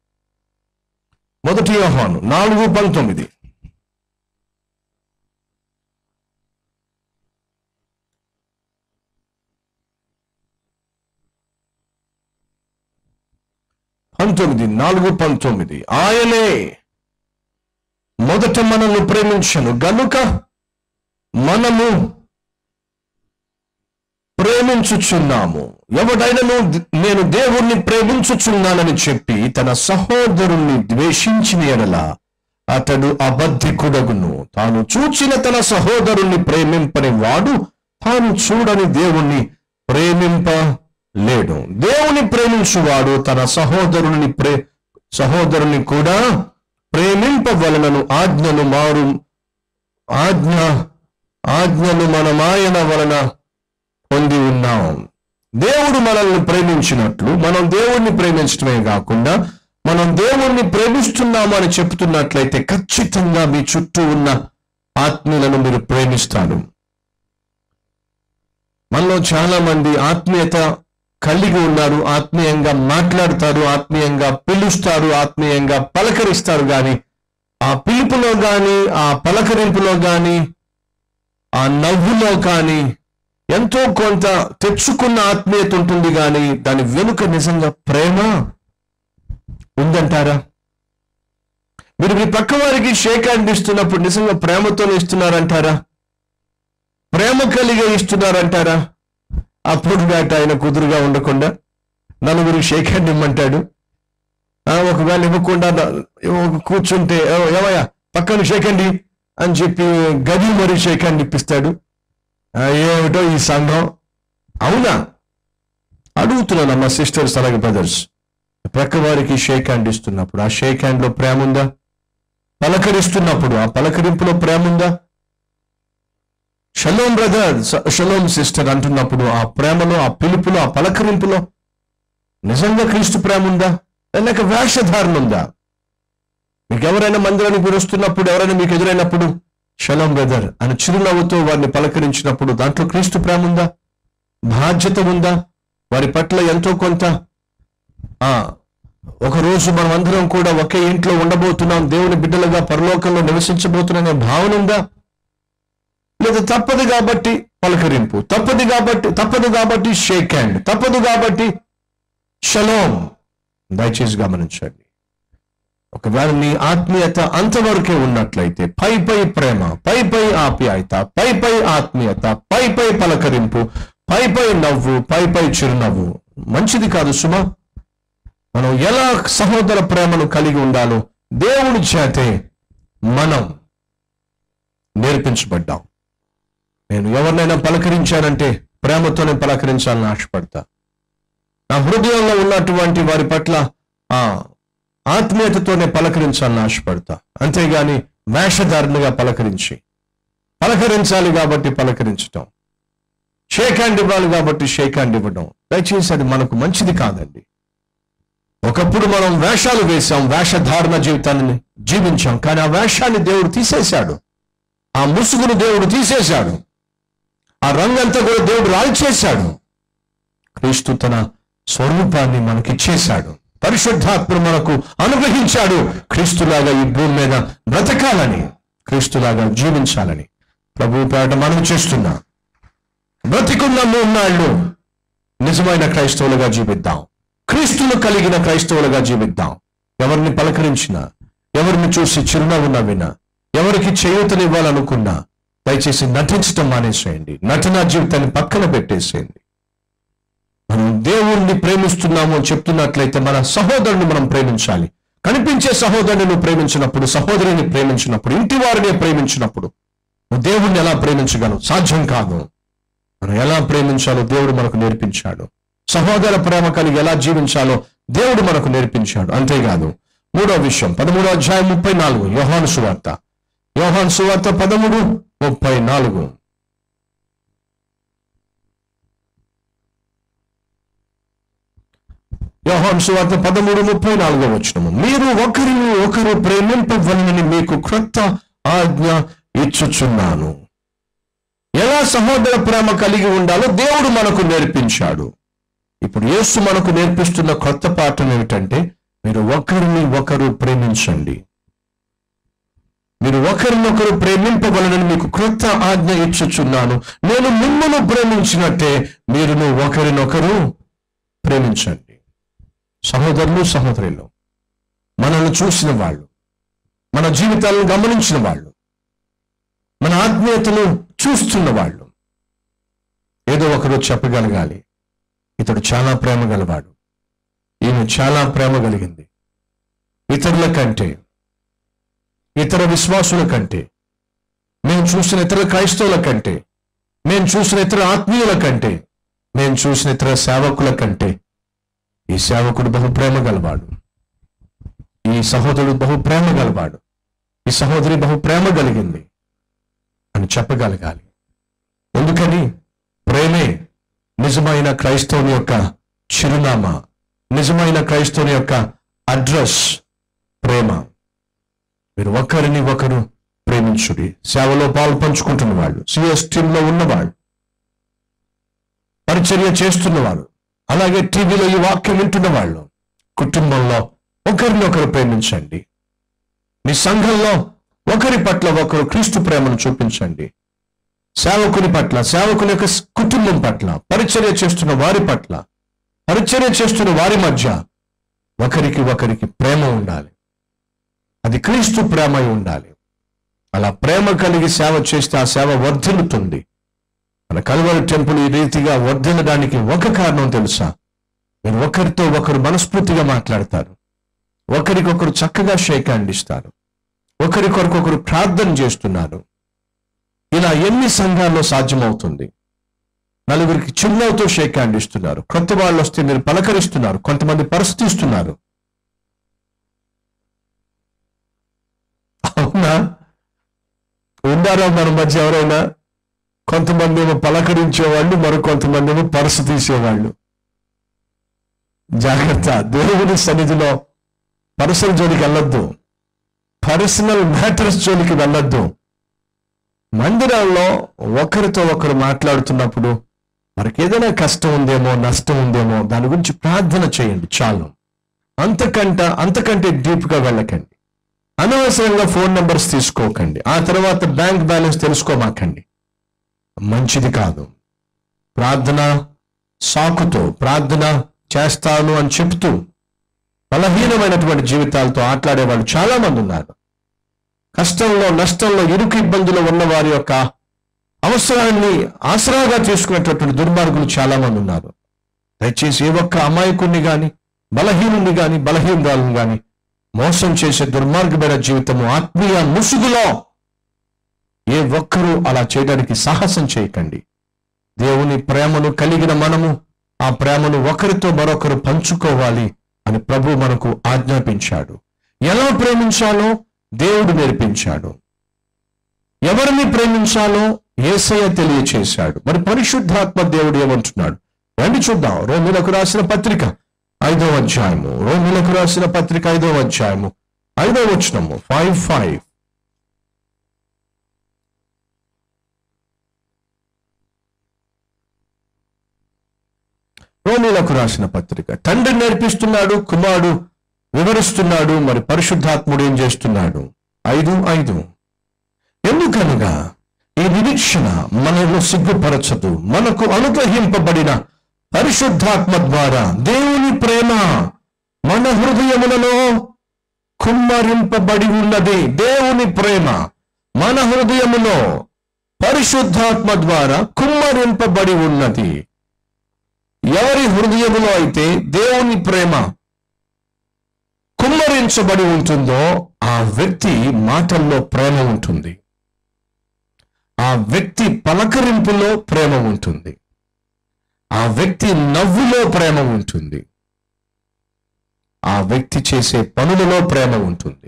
మొదటి యోహాను నాలుగు పంతొమ్మిది పంతొమ్మిది నాలుగు పంతొమ్మిది ఆయనే మొదట మనల్ని ప్రేమించను గనుక మనము ప్రేమించుచున్నాము ఎవడైనను నేను దేవుణ్ణి ప్రేమించుచున్నానని చెప్పి తన సహోదరుణ్ణి ద్వేషించిన ఎడల అతడు అబద్ధికుడగును తాను చూచిన తన సహోదరుణ్ణి ప్రేమింపని వాడు తాను చూడని దేవుణ్ణి ప్రేమింప లేడు దేవుని ప్రేమించువాడు తన సహోదరుని ప్రే సహోదరుని కూడా ప్రేమింపవలనను ఆజ్ఞను మారు ఆజ్ఞ ఆజ్ఞను మనమాయన వలన పొంది ఉన్నాం దేవుడు మనల్ని ప్రేమించినట్లు మనం దేవుణ్ణి ప్రేమించడమే కాకుండా మనం దేవుణ్ణి ప్రేమిస్తున్నాము అని చెప్తున్నట్లయితే ఖచ్చితంగా మీ చుట్టూ ఉన్న ఆత్మీయులను మీరు ప్రేమిస్తారు మనలో చాలా మంది ఆత్మీయత కలిగి ఉన్నారు ఆత్మీయంగా మాట్లాడతారు ఆత్మీయంగా పిలుస్తారు ఆత్మీయంగా పలకరిస్తారు కానీ ఆ పిలుపులో కానీ ఆ పలకరింపులో కానీ ఆ నవ్వులో కానీ ఎంతో కొంత తెచ్చుకున్న ఆత్మీయత ఉంటుంది కానీ దాని వెనుక నిజంగా ప్రేమ ఉందంటారా మీరు మీ పక్క వారికి షేక్ హ్యాండ్ ఇస్తున్నప్పుడు నిజంగా ప్రేమతోనే ఇస్తున్నారంటారా ప్రేమ కలిగే ఇస్తున్నారంటారా అప్పుడు దాట ఆయన కుదురుగా ఉండకుండా నలుగురు షేక్ హ్యాండ్ ఇమ్మంటాడు ఆ, ఒకవేళ ఇవ్వకుండా న- ఇవ్వ- కూర్చుంటే "ఏ- ఏమయ్యా పక్కన షేక్ హ్యాండ్ ఇయ్యి" అని చెప్పి గది మరి షేక్ హ్యాండ్ ఇప్పిస్తాడు ఆ, ఏమిటో ఈ సంఘం అవునా అడుగుతున్నాను మా సిస్టర్స్ అలాగే బ్రదర్స్ ప్రక్క వారికి షేక్ హ్యాండ్ ఇస్తున్నప్పుడు ఆ షేక్ హ్యాండ్ లో ప్రేమ ఉందా పలకరిస్తున్నప్పుడు ఆ పలకరింపులో ప్రేమ ఉందా షలోం బ్రదర్ షలోం సిస్టర్ అంటున్నప్పుడు ఆ ప్రేమలో ఆ పిలుపులో ఆ పలకరింపులో నిజంగా క్రీస్తు ప్రేమ ఉందా లేక వేషధారణ ఉందా మీకు ఎవరైనా మందిరానికి మీరు వస్తున్నప్పుడు ఎవరైనా మీకు ఎదురైనప్పుడు షలోం బ్రదర్ అని చిరునవ్వుతో వారిని పలకరించినప్పుడు దాంట్లో క్రీస్తు ప్రేమ ఉందా బాధ్యత ఉందా వారి పట్ల ఎంతో కొంత ఆ ఒక రోజు మనం అందరం కూడా ఒకే ఇంట్లో ఉండబోతున్నాం దేవుని బిడ్డలుగా పరలోకంలో నివసించబోతున్నాం భావన ఉందా లేదా తప్పదు కాబట్టి పలకరింపు తప్పదు కాబట్టి తప్పదు కాబట్టి షేక్ హ్యాండ్ తప్పదు కాబట్టి షలోం దయచేసి గమనించండి ఒకవేళ నీ ఆత్మీయత అంతవరకే ఉన్నట్లయితే పై పై ప్రేమ పై పై ఆప్యాయత పై పై ఆత్మీయత పై పై పలకరింపు పై పై నవ్వు పై పై చిరునవ్వు మంచిది కాదు సుమా మనం ఎలా సహోదర ప్రేమను కలిగి ఉండాలో దేవుని చేతే మనం నేర్పించబడ్డాం నేను ఎవరినైనా పలకరించానంటే ప్రేమతోనే పలకరించాలని ఆశపడతా నా హృదయంలో ఉన్నటువంటి వారి పట్ల ఆ ఆత్మీయతతోనే పలకరించాలని ఆశపడతా అంతేగాని వేషధారణగా పలకరించి పలకరించాలి కాబట్టి పలకరించటం షేక్ హ్యాండ్ ఇవ్వాలి కాబట్టి షేక్ హ్యాండ్ ఇవ్వడం దయచేసి అది మనకు మంచిది కాదండి ఒకప్పుడు మనం వేషాలు వేశాం వేషధారణ జీవితాన్ని జీవించాం కానీ ఆ వేషాన్ని దేవుడు తీసేశాడు ఆ ముసుగును దేవుడు తీసేశాడు ఆ రంగంతా కూడా దేవుడు రాల్చేశాడు క్రీస్తు తన స్వరూపాన్ని మనకిచ్చేశాడు పరిశుద్ధాత్మ మనకు అనుగ్రహించాడు క్రీస్తులాగా ఈ భూమి మీద బ్రతకాలని క్రీస్తులాగా జీవించాలని ప్రభు పేట మనం చేస్తున్నా బ్రతికున్న మూన్నాళ్ళు నిజమైన క్రైస్తవులుగా జీవిద్దాం క్రీస్తులు కలిగిన క్రైస్తవులుగా జీవిద్దాం ఎవరిని పలకరించినా ఎవరిని చూసి చిరునవ్వు నవ్వినా ఎవరికి చేయూతనివ్వాలనుకున్నా దయచేసి నటించటం మానేసేయండి నటనా జీవితాన్ని పక్కన పెట్టేసేయండి మనం దేవుణ్ణి ప్రేమిస్తున్నాము అని చెప్తున్నట్లయితే మన సహోదరుని మనం ప్రేమించాలి కనిపించే సహోదరుని నువ్వు ప్రేమించినప్పుడు సహోదరిని ప్రేమించినప్పుడు ఇంటి వారిని ప్రేమించినప్పుడు నువ్వు దేవుణ్ణి ఎలా ప్రేమించగలవు సాధ్యం కాదు మనం ఎలా ప్రేమించాలో దేవుడు మనకు నేర్పించాడు సహోదర ప్రేమ కలిగి ఎలా జీవించాలో దేవుడు మనకు నేర్పించాడు అంతేకాదు మూడో విషయం పదమూడో అధ్యాయం ముప్పై నాలుగు యోహాను సువార్త యోహాను సువార్త పదమూడు ముప్పై నాలుగు యోహాను సువార్త పదమూడు ముప్పై నాలుగో వచ్చినము మీరు ఒకరిని ఒకరు ప్రేమింపవలనని మీకు క్రొత్త ఆజ్ఞ ఇచ్చుచున్నాను ఎలా సహోదర ప్రేమ కలిగి ఉండాలో దేవుడు మనకు నేర్పించాడు ఇప్పుడు యేసు మనకు నేర్పిస్తున్న కొత్త పాఠం ఏమిటంటే మీరు ఒకరిని ఒకరు ప్రేమించండి మీరు ఒకరినొకరు ప్రేమింపవలనని మీకు క్రొత్త ఆజ్ఞ ఇచ్చుచున్నాను నేను మిమ్మల్ని ప్రేమించినట్టే మీరును ఒకరినొకరు ప్రేమించండి సహోదరులు సహోదరులు మనల్ని చూసిన వాళ్ళు మన జీవితాలను గమనించిన వాళ్ళు మన ఆత్మీయతను చూస్తున్న వాళ్ళు ఏదో ఒకరు చెప్పగలగాలి ఇతడు చాలా ప్రేమ గలవాడు ఈమె చాలా ప్రేమ కలిగింది ఇతరుల కంటే ఇతర విశ్వాసుల కంటే మేము చూసిన ఇతర క్రైస్తవుల కంటే మేము చూసిన ఇతర ఆత్మీయుల కంటే మేము చూసిన ఇతర సేవకుల కంటే ఈ సేవకుడు బహు ప్రేమ గలవాడు ఈ సహోదరుడు బహు ప్రేమ గలవాడు ఈ సహోదరి బహు ప్రేమ కలిగింది అని చెప్పగలగాలి ఎందుకని ప్రేమే నిజమైన క్రైస్తవుని యొక్క చిరునామా నిజమైన క్రైస్తవుని యొక్క అడ్రస్ ప్రేమ మీరు ఒకరిని ఒకరు ప్రేమించుడి సేవలో పాలు పంచుకుంటున్న వాళ్ళు సిఎస్ టీంలో ఉన్నవాళ్ళు పరిచర్య చేస్తున్నవారు అలాగే టీవీలో ఈ వాక్యం వింటున్న వాళ్ళు కుటుంబంలో ఒకరిని ఒకరు ప్రేమించండి మీ సంఘంలో ఒకరి పట్ల ఒకరు క్రీస్తు ప్రేమను చూపించండి సేవకుని పట్ల సేవకుని యొక్క కుటుంబం పట్ల పరిచర్య చేస్తున్న వారి పట్ల పరిచర్య చేస్తున్న వారి మధ్య ఒకరికి ఒకరికి ప్రేమ ఉండాలి అది క్రీస్తు ప్రేమ అయి ఉండాలి అలా ప్రేమ కలిగి సేవ చేస్తే ఆ సేవ వర్ధిల్లుతుంది మన కల్వరి టెంపుల్ ఈ రీతిగా వర్ధిల్లడానికి ఒక కారణం తెలుసా మీరు ఒకరితో ఒకరు మనస్ఫూర్తిగా మాట్లాడతారు ఒకరికొకరు చక్కగా షేక్ హ్యాండ్ ఇస్తారు ఒకరికొరకొకరు ప్రార్థన చేస్తున్నారు ఇలా ఎన్ని సంఘాల్లో సాధ్యమవుతుంది నలుగురికి చిరునవ్వుతో షేక్ హ్యాండ్ ఇస్తున్నారు కొత్త వాళ్ళు వస్తే మీరు పలకరిస్తున్నారు కొంతమంది పరిస్థితిస్తున్నారు అవునా ఉండారా మన మధ్య ఎవరైనా కొంతమంది ఏమో పలకరించేవాళ్ళు మరి కొంతమంది ఏమో పరసు తీసేవాళ్ళు జాగ్రత్త దేవుని సన్నిధిలో పర్సనల్ జోలికి వెళ్ళొద్దు పర్సనల్ మ్యాటర్స్ జోలికి వెళ్ళొద్దు మందిరాల్లో ఒకరితో ఒకరు మాట్లాడుతున్నప్పుడు మనకి ఏదైనా కష్టం ఉందేమో నష్టం ఉందేమో దాని గురించి ప్రార్థన చేయండి చాలు అంతకంట అంతకంటే డీప్గా వెళ్ళకండి అనవసరంగా ఫోన్ నెంబర్స్ తీసుకోకండి ఆ తర్వాత బ్యాంక్ బ్యాలెన్స్ తెలుసుకోమాకండి మంచిది కాదు ప్రార్థన సాకుతో ప్రార్థన చేస్తాను అని చెప్తూ బలహీనమైనటువంటి జీవితాలతో ఆటలాడే వాళ్ళు చాలా మంది ఉన్నారు కష్టంలో నష్టంలో ఇరుకు ఇబ్బందులు ఉన్న వారి యొక్క అవసరాన్ని ఆసరాగా తీసుకునేటటువంటి దుర్మార్గులు చాలా మంది ఉన్నారు దయచేసి ఏ ఒక్క అమాయకుణ్ణి గాని బలహీనుని గాని బలహీనురాలను గాని మోసం చేసే దుర్మార్గమైన జీవితము ఆత్మీయ ముసుగులో ఏ ఒక్కరూ అలా చేయడానికి సాహసం చేయకండి దేవుని ప్రేమను కలిగిన మనము ఆ ప్రేమను ఒకరితో మరొకరు పంచుకోవాలి అని ప్రభు మనకు ఆజ్ఞాపించాడు ఎలా ప్రేమించాలో దేవుడు నేర్పించాడు ఎవరిని ప్రేమించాలో ఏసయ్య తెలియచేశాడు మరి పరిశుద్ధాత్మ దేవుడు ఏమంటున్నాడు రండి చూద్దాం రోమిలకు రాసిన పత్రిక ఐదవ అధ్యాయము రోమిలకు రాసిన పత్రిక ఐదవ అధ్యాయము ఐదవ వచనము ఫైవ్ ఫైవ్ రోమిలకు రాసిన పత్రిక తండ్రి నేర్పిస్తున్నాడు కుమారుడు వివరిస్తున్నాడు మరి పరిశుద్ధాత్ముడు ఏం చేస్తున్నాడు ఐదు ఐదు ఎందుకనగా ఈ నిరీక్షణ మనల్ని సిగ్గుపరచదు మనకు అనుగ్రహింపబడిన పరిశుద్ధాత్మ ద్వారా దేవుని ప్రేమ మన హృదయములలో కుమ్మరింపబడి ఉన్నది దేవుని ప్రేమ మన హృదయములో పరిశుద్ధాత్మ ద్వారా కుమ్మరింపబడి ఉన్నది ఎవరి హృదయములో అయితే దేవుని ప్రేమ కుమ్మరించబడి ఉంటుందో ఆ వ్యక్తి మాటల్లో ప్రేమ ఉంటుంది ఆ వ్యక్తి పలకరింపులో ప్రేమ ఉంటుంది ఆ వ్యక్తి నవ్వులో ప్రేమ ఉంటుంది ఆ వ్యక్తి చేసే పనులలో ప్రేమ ఉంటుంది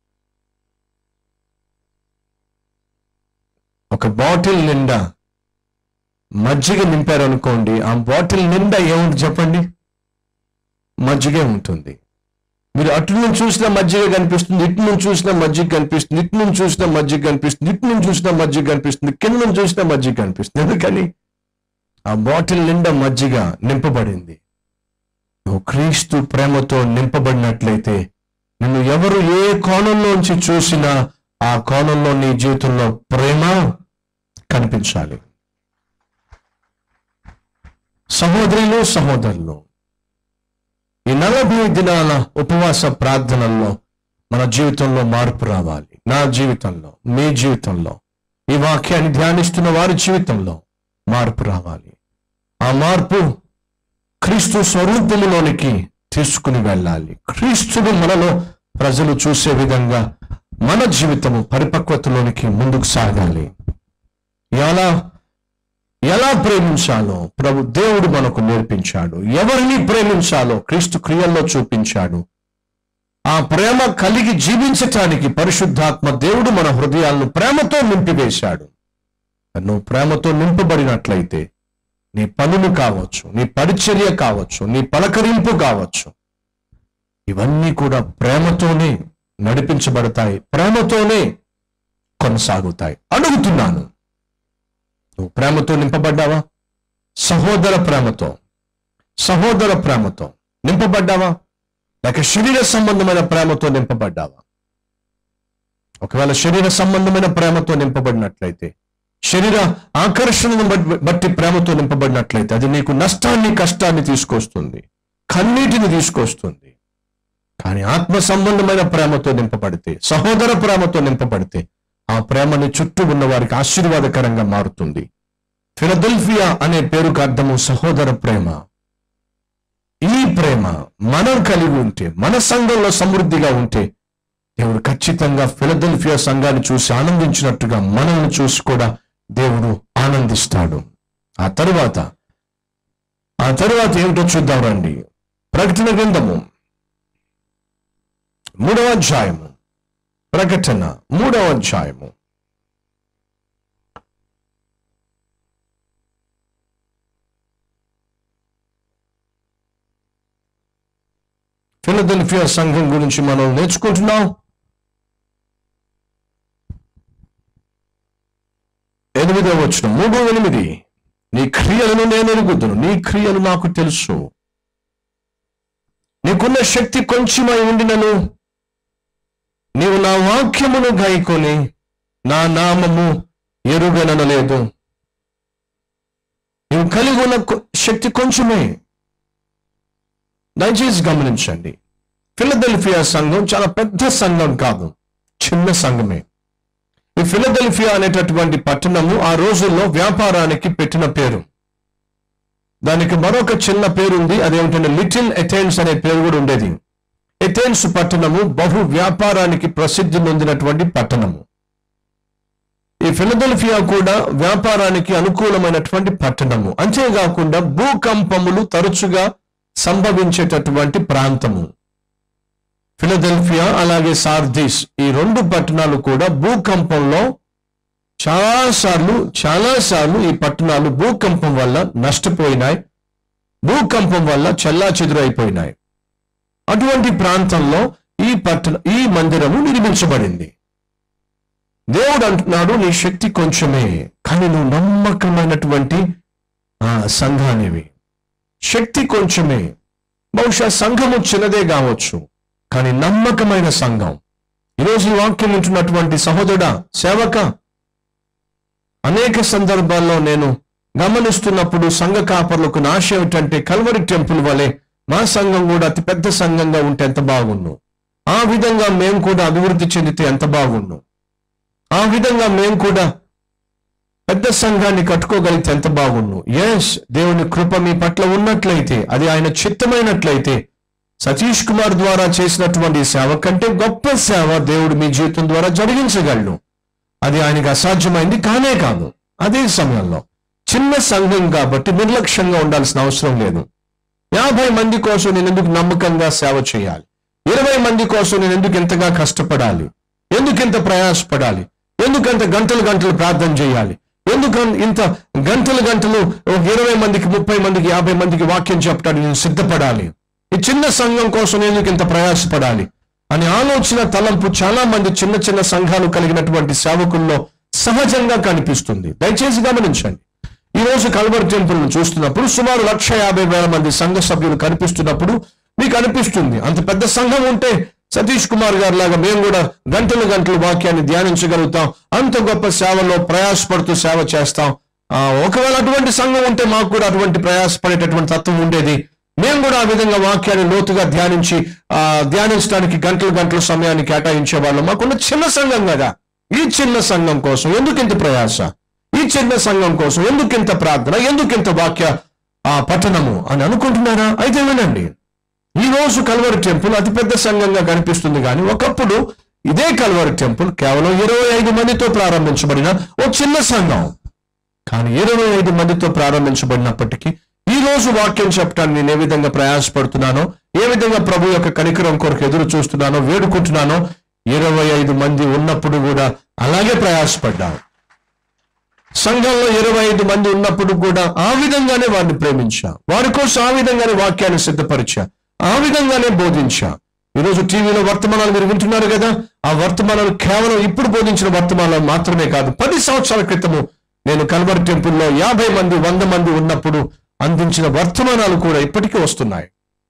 ఒక బాటిల్ నిండా మజ్జిగ నింపారనుకోండి ఆ బాటిల్ నిండా ఏముంటుంది చెప్పండి మజ్జిగే ఉంటుంది మీరు అటు నుంచి చూసినా మజ్జిగ కనిపిస్తుంది ఇటు నుంచి చూసినా మజ్జిగ కనిపిస్తుంది ఇటు నుంచి చూసినా మజ్జిగ కనిపిస్తుంది ఇటు నుంచి చూసినా మజ్జిగ కనిపిస్తుంది కింద నుంచి చూసినా మజ్జిగ కనిపిస్తుంది ఎందుకని ఆ బాటిల్ నిండా మజ్జిగ నింపబడింది నువ్వు క్రీస్తు ప్రేమతో నింపబడినట్లయితే నిన్ను ఎవరు ఏ కోణంలోంచి చూసినా ఆ కోణంలో నీ జీవితంలో ప్రేమ కనిపించాలి సహోదరులు సహోదరులు ఈ నలభై దినాల ఉపవాస ప్రార్థనల్లో మన జీవితంలో మార్పు రావాలి నా జీవితంలో మీ జీవితంలో ఈ వాక్యాన్ని ధ్యానిస్తున్న వారి జీవితంలో మార్పు రావాలి ఆ మార్పు క్రీస్తు స్వరూపములోనికి తీసుకుని వెళ్ళాలి క్రీస్తుని మనలో ప్రజలు చూసే విధంగా మన జీవితము పరిపక్వతలోనికి ముందుకు సాగాలి ఎలా ఎలా ప్రేమించాలో ప్రభు దేవుడు మనకు నేర్పించాడు ఎవరిని ప్రేమించాలో క్రీస్తు క్రియల్లో చూపించాడు ఆ ప్రేమ కలిగి జీవించటానికి పరిశుద్ధాత్మ దేవుడు మన హృదయాలను ప్రేమతో నింపివేశాడు నువ్వు ప్రేమతో నింపబడినట్లయితే నీ పనులు కావచ్చు నీ పరిచర్య కావచ్చు నీ పలకరింపు కావచ్చు ఇవన్నీ కూడా ప్రేమతోనే నడిపించబడతాయి ప్రేమతోనే కొనసాగుతాయి అడుగుతున్నాను నువ్వు ప్రేమతో నింపబడ్డావా సహోదర ప్రేమతో సహోదర ప్రేమతో నింపబడ్డావా లేక శరీర సంబంధమైన ప్రేమతో నింపబడ్డావా ఒకవేళ శరీర సంబంధమైన ప్రేమతో నింపబడినట్లయితే శరీర ఆకర్షణను బట్- బట్టి ప్రేమతో నింపబడినట్లయితే అది నీకు నష్టాన్ని కష్టాన్ని తీసుకొస్తుంది కన్నీటిని తీసుకొస్తుంది కానీ ఆత్మ సంబంధమైన ప్రేమతో నింపబడితే సహోదర ప్రేమతో నింపబడితే ఆ ప్రేమని చుట్టూ ఉన్న వారికి ఆశీర్వాదకరంగా మారుతుంది ఫిలదెల్ఫియా అనే పేరుకు అర్థము సహోదర ప్రేమ ఈ ప్రేమ మనం కలిగి ఉంటే మన సంఘంలో సమృద్ధిగా ఉంటే దేవుడు ఖచ్చితంగా ఫిలదెల్ఫియా సంఘాన్ని చూసి ఆనందించినట్టుగా మనల్ని చూసి కూడా దేవుడు ఆనందిస్తాడు ఆ తరువాత ఆ తరువాత ఏమిటో చూద్దాం రండి ప్రకటన గ్రంథము మూడవ అధ్యాయము ప్రకటన మూడవ అధ్యాయము ఫిలదెల్ఫియా సంఘం గురించి మనం నేర్చుకుంటున్నాం ఎనిమిదవ వచ్చిన మూడు ఎనిమిది నీ క్రియలను నేను ఎరుగుదును నీ క్రియలు నాకు తెలుసు నీకున్న శక్తి కొంచెమై ఉండినను నీవు నా వాక్యమును గాయకొని నా నామము ఎరుగనలేదు నీవు కలిగి ఉన్న కొ- శక్తి కొంచెమే దయచేసి గమనించండి ఫిలదెల్ఫియా సంఘం చాలా పెద్ద సంఘం కాదు చిన్న సంఘమే ఈ ఫిలదెల్ఫియా అనేటటువంటి పట్టణము ఆ రోజుల్లో వ్యాపారానికి పెట్టిన పేరు దానికి మరొక చిన్న పేరు ఉంది అదేమిటంటే లిటిల్ ఎథెన్స్ అనే పేరు కూడా ఉండేది ఎథెన్స్ పట్టణము బహు వ్యాపారానికి ప్రసిద్ధి నొందినటువంటి పట్టణము ఈ ఫిలదెల్ఫియా కూడా వ్యాపారానికి అనుకూలమైనటువంటి పట్టణము అంతేకాకుండా భూకంపములు తరచుగా సంభవించేటటువంటి ప్రాంతము ఫిలదెల్ఫియా అలాగే సార్దిస్ ఈ రెండు పట్టణాలు కూడా భూకంపంలో చాలా సార్లు చాలా సార్లు ఈ పట్టణాలు భూకంపం వల్ల నష్టపోయినాయి భూకంపం వల్ల చెల్లా చెదురైపోయినాయి అటువంటి ప్రాంతంలో ఈ పట్టణ ఈ మందిరము నిర్మించబడింది దేవుడు అంటున్నాడు నీ శక్తి కొంచెమే కానీ నువ్వు నమ్మకమైనటువంటి ఆ సంఘానివి శక్తి కొంచెమే బహుశా సంఘము చిన్నదే కావచ్చు కానీ నమ్మకమైన సంఘం ఈరోజు ఈ వాక్యం వింటున్నటువంటి సహోదరుడా సేవక అనేక సందర్భాల్లో నేను గమనిస్తున్నప్పుడు సంఘ కాపర్లకు నా ఆశ ఏమిటంటే కల్వరి టెంపుల్ వలె మా సంఘం కూడా అతి పెద్ద సంఘంగా ఉంటే ఎంత బాగుండు ఆ విధంగా మేము కూడా అభివృద్ధి చెందితే ఎంత బాగుండు ఆ విధంగా మేము కూడా పెద్ద సంఘాన్ని కట్టుకోగలిగితే ఎంత బాగుండు ఎస్ దేవుని కృప మీ పట్ల ఉన్నట్లయితే అది ఆయన చిత్తమైనట్లయితే సతీష్ కుమార్ ద్వారా చేసినటువంటి సేవ కంటే గొప్ప సేవ దేవుడు మీ జీవితం ద్వారా జరిగించగలడు అది ఆయనకి అసాధ్యమైంది కానే కాదు అదే సమయంలో చిన్న సంఘం కాబట్టి నిర్లక్ష్యంగా ఉండాల్సిన అవసరం లేదు యాభై మంది కోసం నేను ఎందుకు నమ్మకంగా సేవ చేయాలి ఇరవై మంది కోసం నేను ఎందుకు ఎంతగా కష్టపడాలి ఎందుకు ఇంత ప్రయాసపడాలి ఎందుకు అంత గంటలు గంటలు ప్రార్థన చేయాలి ఎందుకు అన్- ఇంత గంటలు గంటలు ఒక ఇరవై మందికి ముప్పై మందికి యాభై మందికి వాక్యం చెప్పడానికి నేను సిద్ధపడాలి ఈ చిన్న సంఘం కోసం నేను ఎందుకు ఇంత ప్రయాసపడాలి అనే ఆలోచన తలంపు చాలా మంది చిన్న చిన్న సంఘాలు కలిగినటువంటి సేవకుల్లో సహజంగా కనిపిస్తుంది దయచేసి గమనించండి ఈ రోజు కల్వర్ టెంపుల్ చూస్తున్నప్పుడు సుమారు లక్ష యాభై వేల మంది సంఘ సభ్యులు కనిపిస్తున్నప్పుడు మీకు అనిపిస్తుంది అంత పెద్ద సంఘం ఉంటే సతీష్ కుమార్ గారి లాగా మేము కూడా గంటలు గంటలు వాక్యాన్ని ధ్యానించగలుగుతాం అంత గొప్ప సేవలో ప్రయాసపడుతూ సేవ చేస్తాం ఆ, ఒకవేళ అటువంటి సంఘం ఉంటే మాకు కూడా అటువంటి ప్రయాసపడేటటువంటి తత్వం ఉండేది మేము కూడా ఆ విధంగా వాక్యాన్ని లోతుగా ధ్యానించి ఆ ధ్యానించడానికి గంటలు గంటల సమయాన్ని కేటాయించే వాళ్ళం మాకున్న చిన్న సంఘం కదా ఈ చిన్న సంఘం కోసం ఎందుకు ఇంత ప్రయాస ఈ చిన్న సంఘం కోసం ఎందుకు ఇంత ప్రార్థన ఎందుకు ఇంత వాక్య ఆ పఠనము అని అనుకుంటున్నారా అయితే వినండి ఈ రోజు కల్వరి టెంపుల్ అతిపెద్ద సంఘంగా కనిపిస్తుంది కానీ ఒకప్పుడు ఇదే కల్వరి టెంపుల్ కేవలం ఇరవై ఐదు మందితో ప్రారంభించబడిన ఒక చిన్న సంఘం కానీ ఇరవై ఐదు మందితో ప్రారంభించబడినప్పటికీ ఈ రోజు వాక్యం చెప్పడానికి నేను ఏ విధంగా ప్రయాసపడుతున్నానో ఏ విధంగా ప్రభు యొక్క కనికరం కొరకు ఎదురు చూస్తున్నానో వేడుకుంటున్నానో ఇరవై ఐదు మంది ఉన్నప్పుడు కూడా అలాగే ప్రయాసపడ్డాను సంఘంలో ఇరవై ఐదు మంది ఉన్నప్పుడు కూడా ఆ విధంగానే వారిని ప్రేమించా వారి కోసం ఆ విధంగానే వాక్యాన్ని సిద్ధపరిచా ఆ విధంగానే బోధించా ఈరోజు టీవీలో వర్తమానాలు మీరు వింటున్నారు కదా ఆ వర్తమానాలు కేవలం ఇప్పుడు బోధించిన వర్తమానాలు మాత్రమే కాదు పది సంవత్సరాల క్రితము నేను కల్వర్ టెంపుల్లో యాభై మంది వంద మంది ఉన్నప్పుడు అందించిన వర్తమానాలు కూడా ఇప్పటికీ వస్తున్నాయి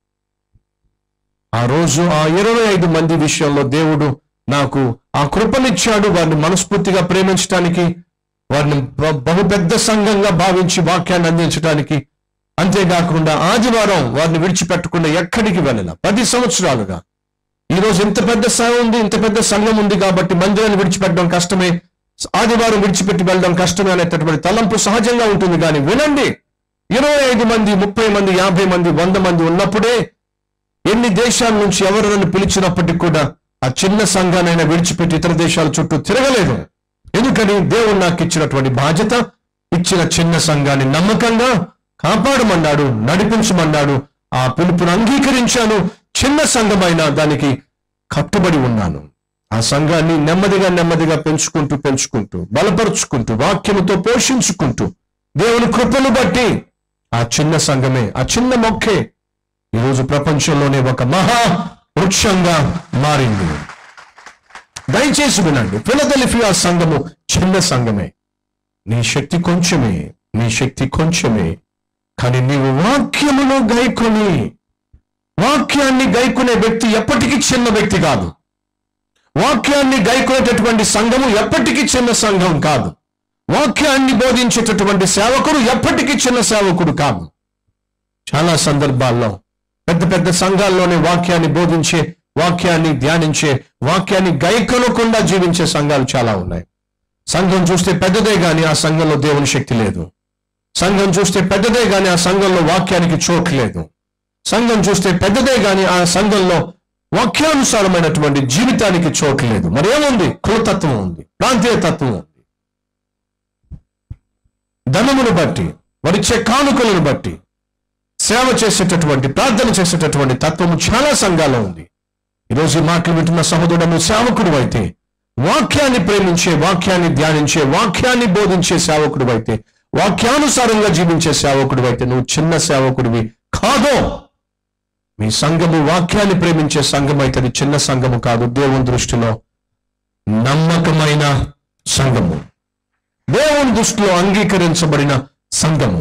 ఆ రోజు ఆ ఇరవై ఐదు మంది విషయంలో దేవుడు నాకు ఆ కృపనిచ్చాడు వారిని మనస్ఫూర్తిగా ప్రేమించడానికి వారిని బ- బహు పెద్ద సంఘంగా భావించి వాక్యాన్ని అందించడానికి అంతేకాకుండా ఆదివారం వారిని విడిచిపెట్టకుండా ఎక్కడికి వెళ్ళిన పది సంవత్సరాలుగా ఈ రోజు ఇంత పెద్ద సేవ ఉంది ఇంత పెద్ద సంఘం ఉంది కాబట్టి మందిరాన్ని విడిచిపెట్టడం కష్టమే ఆదివారం విడిచిపెట్టి వెళ్ళడం కష్టమే అనేటటువంటి తలంపు సహజంగా ఉంటుంది కానీ వినండి ఇరవై ఐదు మంది ముప్పై మంది యాభై మంది వంద మంది ఉన్నప్పుడే ఎన్ని దేశాల నుంచి ఎవరు నన్ను పిలిచినప్పటికీ కూడా ఆ చిన్న సంఘానైనా విడిచిపెట్టి ఇతర దేశాల చుట్టూ తిరగలేదు ఎందుకని దేవుడు నాకు ఇచ్చినటువంటి బాధ్యత ఇచ్చిన చిన్న సంఘాన్ని నమ్మకంగా కాపాడమన్నాడు నడిపించమన్నాడు ఆ పిలుపును అంగీకరించాను చిన్న సంఘమైన దానికి కట్టుబడి ఉన్నాను ఆ సంఘాన్ని నెమ్మదిగా నెమ్మదిగా పెంచుకుంటూ పెంచుకుంటూ బలపరుచుకుంటూ వాక్యముతో పోషించుకుంటూ దేవుని కృపను బట్టి ఆ చిన్న సంఘమే ఆ చిన్న మొక్కే ఈరోజు ప్రపంచంలోనే ఒక మహా వృక్షంగా మారింది దయచేసి వినండి ఫిలదెల్ఫియా సంఘము చిన్న సంఘమే నీ శక్తి కొంచెమే నీ శక్తి కొంచెమే కానీ నీవు వాక్యములో గైకొని వాక్యాన్ని గైకునే వ్యక్తి ఎప్పటికీ చిన్న వ్యక్తి కాదు వాక్యాన్ని గైకునేటటువంటి సంఘము ఎప్పటికీ చిన్న సంఘం కాదు వాక్యాన్ని బోధించేటటువంటి సేవకుడు ఎప్పటికీ చిన్న సేవకుడు కాదు చాలా సందర్భాల్లో పెద్ద పెద్ద సంఘాల్లోనే వాక్యాన్ని బోధించే వాక్యాన్ని ధ్యానించే వాక్యాన్ని గైకొనకుండా జీవించే సంఘాలు చాలా ఉన్నాయి సంఘం చూస్తే పెద్దదే గాని ఆ సంఘంలో దేవుని శక్తి లేదు సంఘం చూస్తే పెద్దదే గాని ఆ సంఘంలో వాక్యానికి చోటు లేదు సంఘం చూస్తే పెద్దదే గాని ఆ సంఘంలో వాక్యానుసారమైనటువంటి జీవితానికి చోటు లేదు మరి ఏముంది కులతత్వం ఉంది ప్రాంతీయ తత్వం ఉంది ధనమును బట్టి వారిచ్చే కానుకలను బట్టి సేవ చేసేటటువంటి ప్రార్థన చేసేటటువంటి తత్వము చాలా సంఘాల్లో ఉంది ఈరోజు ఈ మాటలు వింటున్న సహోదరుడు సేవకుడు అయితే వాక్యాన్ని ప్రేమించే వాక్యాన్ని ధ్యానించే వాక్యాన్ని బోధించే సేవకుడు అయితే వాక్యానుసారంగా జీవించే సేవకుడు అయితే నువ్వు చిన్న సేవకుడివి కాదో మీ సంఘము వాక్యాన్ని ప్రేమించే సంఘం అయితే అది చిన్న సంఘము కాదు దేవుని దృష్టిలో నమ్మకమైన సంఘము దేవుని దృష్టిలో అంగీకరించబడిన సంఘము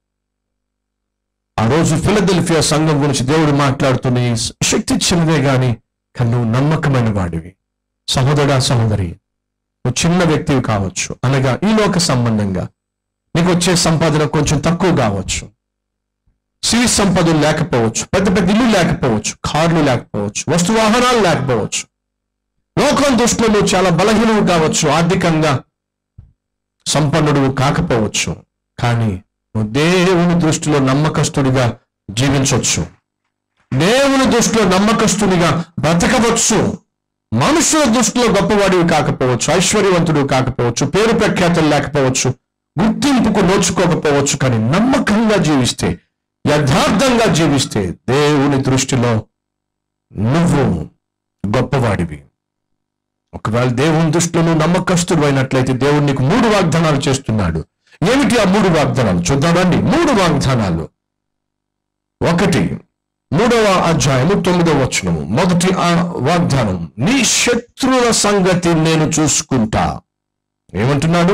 ఆ రోజు ఫిలదెల్ఫియా సంఘం గురించి దేవుడు మాట్లాడుతున్న ఈ శక్తి చిన్నదే గాని కానీ నువ్వు నమ్మకమైన వాడివి సహోదరా సహోదరి నువ్వు చిన్న వ్యక్తివి కావచ్చు అనగా ఈ లోక సంబంధంగా నీకు వచ్చే సంపాదన కొంచెం తక్కువ కావచ్చు సిరి సంపదలు లేకపోవచ్చు పెద్ద పెద్ద ఇల్లు లేకపోవచ్చు కార్లు లేకపోవచ్చు వస్తు వాహనాలు లేకపోవచ్చు లోకం దృష్టిలో నువ్వు చాలా బలహీనవు కావచ్చు ఆర్థికంగా సంపన్నుడు కాకపోవచ్చు కానీ నువ్వు దేవుని దృష్టిలో నమ్మకస్తుడిగా జీవించవచ్చు దేవుని దృష్టిలో నమ్మకస్తునిగా బ్రతకవచ్చు మనుషుల దృష్టిలో గొప్పవాడివి కాకపోవచ్చు ఐశ్వర్యవంతుడు కాకపోవచ్చు పేరు ప్రఖ్యాతలు లేకపోవచ్చు గుర్తింపుకు నోచుకోకపోవచ్చు కానీ నమ్మకంగా జీవిస్తే యథార్థంగా జీవిస్తే దేవుని దృష్టిలో నువ్వు గొప్పవాడివి ఒకవేళ దేవుని దృష్టిలో నువ్వు నమ్మకస్తుడు అయినట్లయితే దేవుడు నీకు మూడు వాగ్దానాలు చేస్తున్నాడు ఏమిటి ఆ మూడు వాగ్దానాలు చూద్దామండి మూడు వాగ్దానాలు ఒకటి మూడవ అధ్యాయము తొమ్మిదవ వచనము మొదటి ఆ వాగ్దానం నీ శత్రువుల సంగతి నేను చూసుకుంటా ఏమంటున్నాడు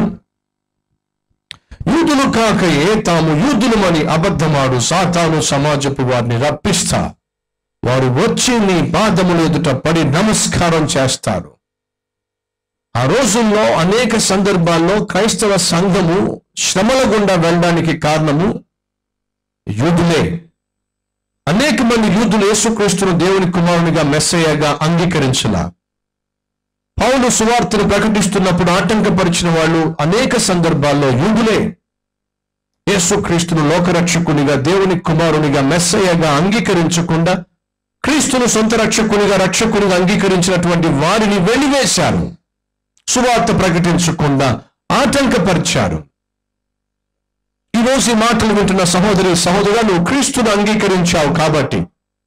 యూదులు కాకయే తాము యూదులమని అబద్ధమాడు సాతాను సమాజపు వారిని రప్పిస్తా వారు వచ్చి నీ పాదముల ఎదుట పడి నమస్కారం చేస్తారు ఆ రోజుల్లో అనేక సందర్భాల్లో క్రైస్తవ సంఘము శ్రమల గుండా వెళ్ళడానికి కారణము యూదులే అనేక మంది యూదులు యేసుక్రీస్తును దేవుని కుమారునిగా మెస్సయ్యగా అంగీకరించలా పౌలు సువార్తను ప్రకటిస్తున్నప్పుడు ఆటంకపరిచిన వాళ్ళు అనేక సందర్భాల్లో యూదులే యేసుక్రీస్తును లోకరక్షకునిగా దేవుని కుమారునిగా మెస్సయ్యగా అంగీకరించకుండా క్రీస్తును సొంత రక్షకునిగా రక్షకునిగా అంగీకరించినటువంటి వారిని వెలివేశారు సువార్త ప్రకటించకుండా ఆటంకపరిచారు ఈ రోజు ఈ మాటలు వింటున్న సహోదరి సహోదరుగా నువ్వు క్రీస్తును అంగీకరించావు కాబట్టి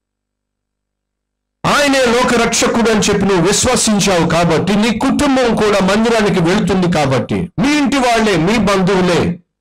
ఆయనే లోక రక్షకుడు అని చెప్పి నువ్వు విశ్వసించావు కాబట్టి నీ కుటుంబం కూడా మందిరానికి వెళ్తుంది కాబట్టి మీ ఇంటి వాళ్ళే మీ బంధువులే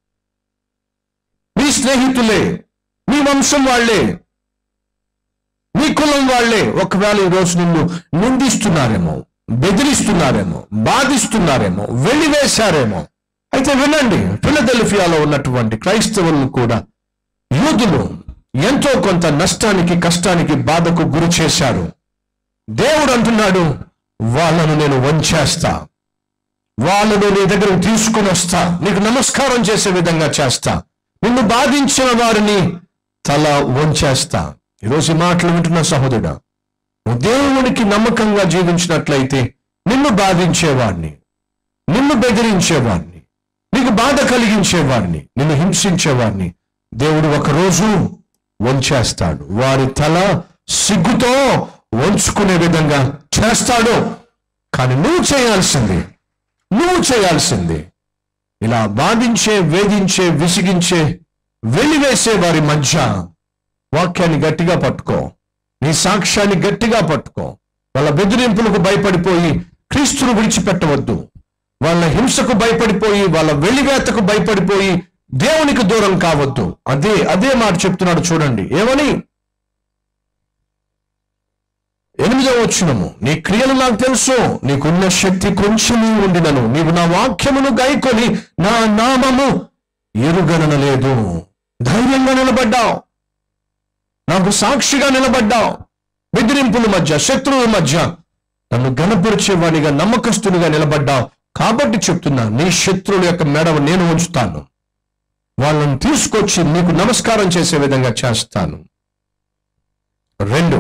మీ స్నేహితులే మీ వంశం వాళ్ళే మీ కులం వాళ్ళే ఒకవేళ ఈ రోజు నిన్ను నిందిస్తున్నారేమో బెదిరిస్తున్నారేమో బాధిస్తున్నారేమో వెలివేశారేమో అయితే వినండి ఫిలదెల్ఫియాలో ఉన్నటువంటి క్రైస్తవులను కూడా యూదులు ఎంతో కొంత నష్టానికి కష్టానికి బాధకు గురి చేశారు దేవుడు అంటున్నాడు వాళ్ళను నేను వంచేస్తా వాళ్ళను నీ దగ్గరకు తీసుకుని వస్తా నీకు నమస్కారం చేసే విధంగా చేస్తా నిన్ను బాధించిన వారిని తల వంచేస్తా ఈరోజు ఈ మాటలు వింటున్న సహోదరుడా నువ్వు దేవునికి నమ్మకంగా జీవించినట్లయితే నిన్ను బాధించేవాడిని నిన్ను బెదిరించేవాడిని నీకు బాధ కలిగించేవాడిని నిన్ను హింసించేవాడిని దేవుడు ఒకరోజు వంచేస్తాడు వారి తల సిగ్గుతో వంచుకునే విధంగా చేస్తాడు కానీ నువ్వు చేయాల్సింది నువ్వు చేయాల్సింది ఇలా బాధించే వేధించే విసిగించే వెలివేసే వారి మధ్య వాక్యాన్ని గట్టిగా పట్టుకో నీ సాక్ష్యాన్ని గట్టిగా పట్టుకో వాళ్ళ బెదిరింపులకు భయపడిపోయి క్రీస్తును విడిచిపెట్టవద్దు వాళ్ళ హింసకు భయపడిపోయి వాళ్ళ వెలివేతకు భయపడిపోయి దేవునికి దూరం కావద్దు అదే అదే మాట చెప్తున్నాడు చూడండి ఏమని ఎనిమిదవ వచ్చినము నీ క్రియలు నాకు తెలుసు నీకున్న శక్తి కొంచెమే ఉండినను నీవు నా వాక్యమును గైకొని నా నామము ఎరుగనలేదు ధైర్యంగా నిలబడ్డావు నాకు సాక్షిగా నిలబడ్డావు బెదిరింపుల మధ్య శత్రువుల మధ్య నన్ను గణపరిచేవాడిగా నమ్మకస్తునిగా నిలబడ్డావు కాబట్టి చెప్తున్నా నీ శత్రువుల యొక్క మెడవ నేను ఉంచుతాను వాళ్ళని తీసుకొచ్చి నీకు నమస్కారం చేసే విధంగా చేస్తాను రెండు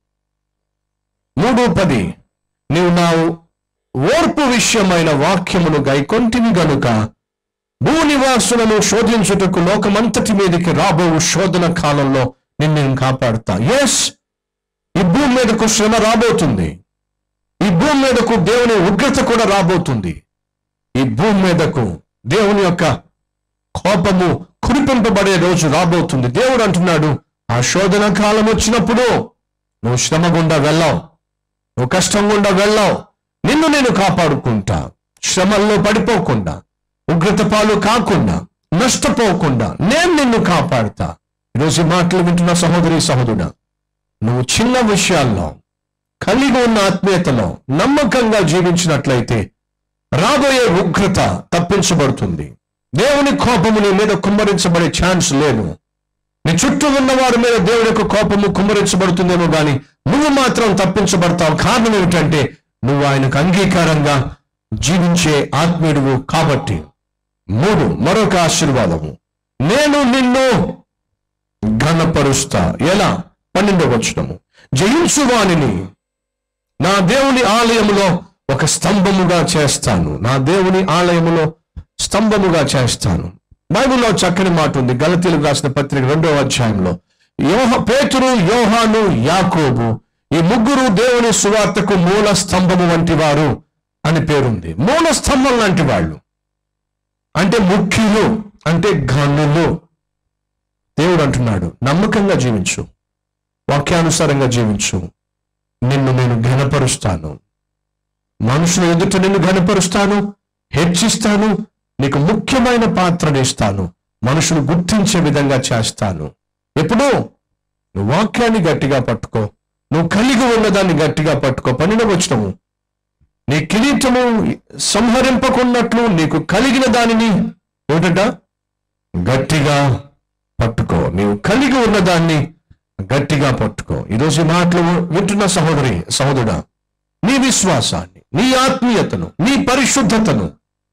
మూడు పది నీవు నా ఓర్పు విషయమైన వాక్యమును గైకొంటివి గనుక భూనివాసులను శోధించుటకు లోకమంతటి మీదకి రాబో శోధన కాలంలో నిన్ను నేను కాపాడుతా ఎస్ ఈ భూమి మీదకు శ్రమ రాబోతుంది ఈ భూమి మీదకు దేవుని ఉగ్రత కూడా రాబోతుంది ఈ భూమి మీదకు దేవుని యొక్క కోపము కురిపింపబడే రోజు రాబోతుంది దేవుడు అంటున్నాడు ఆ శోధన కాలం వచ్చినప్పుడు నువ్వు శ్రమ గుండా వెళ్ళావు నువ్వు కష్టం గుండా వెళ్ళావు నిన్ను నేను కాపాడుకుంటా శ్రమల్లో పడిపోకుండా ఉగ్రత పాలు కాకుండా నష్టపోకుండా నేను నిన్ను కాపాడుతా ఈరోజు ఈ మాటలు వింటున్న సహోదరి సహోదరుడా నువ్వు చిన్న విషయాల్లో కలిగి ఉన్న ఆత్మీయతలో నమ్మకంగా జీవించినట్లయితే రాబోయే ఉగ్రత తప్పించబడుతుంది దేవుని కోపము నీ మీద కుమ్మరించబడే ఛాన్స్ లేదు నీ చుట్టూ ఉన్న వారి మీద దేవుని యొక్క కోపము కుమ్మరించబడుతుందేమో కానీ నువ్వు మాత్రం తప్పించబడతావు కారణం ఏమిటంటే నువ్వు ఆయనకు అంగీకారంగా జీవించే ఆత్మీయుడువు కాబట్టి మూడు మరొక ఆశీర్వాదము నేను నిన్ను ఘనపరుస్తా ఎలా పన్నెండవ వచనము జయించు వానిని నా దేవుని ఆలయములో ఒక స్తంభముగా చేస్తాను నా దేవుని ఆలయములో స్తంభముగా చేస్తాను బైబిల్లో చక్కని మాట ఉంది గలతీలకు రాసిన పత్రిక రెండవ అధ్యాయంలో యోహ పేతురు యోహాను యాకోబు ఈ ముగ్గురు దేవుని సువార్తకు మూల స్తంభము వంటి వారు అని పేరుంది మూల స్తంభం లాంటి వాళ్ళు అంటే ముఖ్యులు అంటే గనులు దేవుడు అంటున్నాడు నమ్మకంగా జీవించు వాక్యానుసారంగా జీవించు నిన్ను నేను ఘనపరుస్తాను మనుషుల ఎదుట నిన్ను ఘనపరుస్తాను హెచ్చిస్తాను నీకు ముఖ్యమైన పాత్రనిస్తాను మనుషులు గుర్తించే విధంగా చేస్తాను ఎప్పుడు నువ్వు వాక్యాన్ని గట్టిగా పట్టుకో నువ్వు కలిగి ఉన్నదాన్ని గట్టిగా పట్టుకో పన్నెండవ వచనము నీ కిరీటము సంహరింపకున్నట్లు నీకు కలిగిన దానిని ఏమిటంట గట్టిగా పట్టుకో నీవు కలిగి ఉన్నదాన్ని గట్టిగా పట్టుకో ఈరోజు ఈ మాటలు వింటున్న సహోదరి సహోదరుడా నీ విశ్వాసాన్ని నీ ఆత్మీయతను నీ పరిశుద్ధతను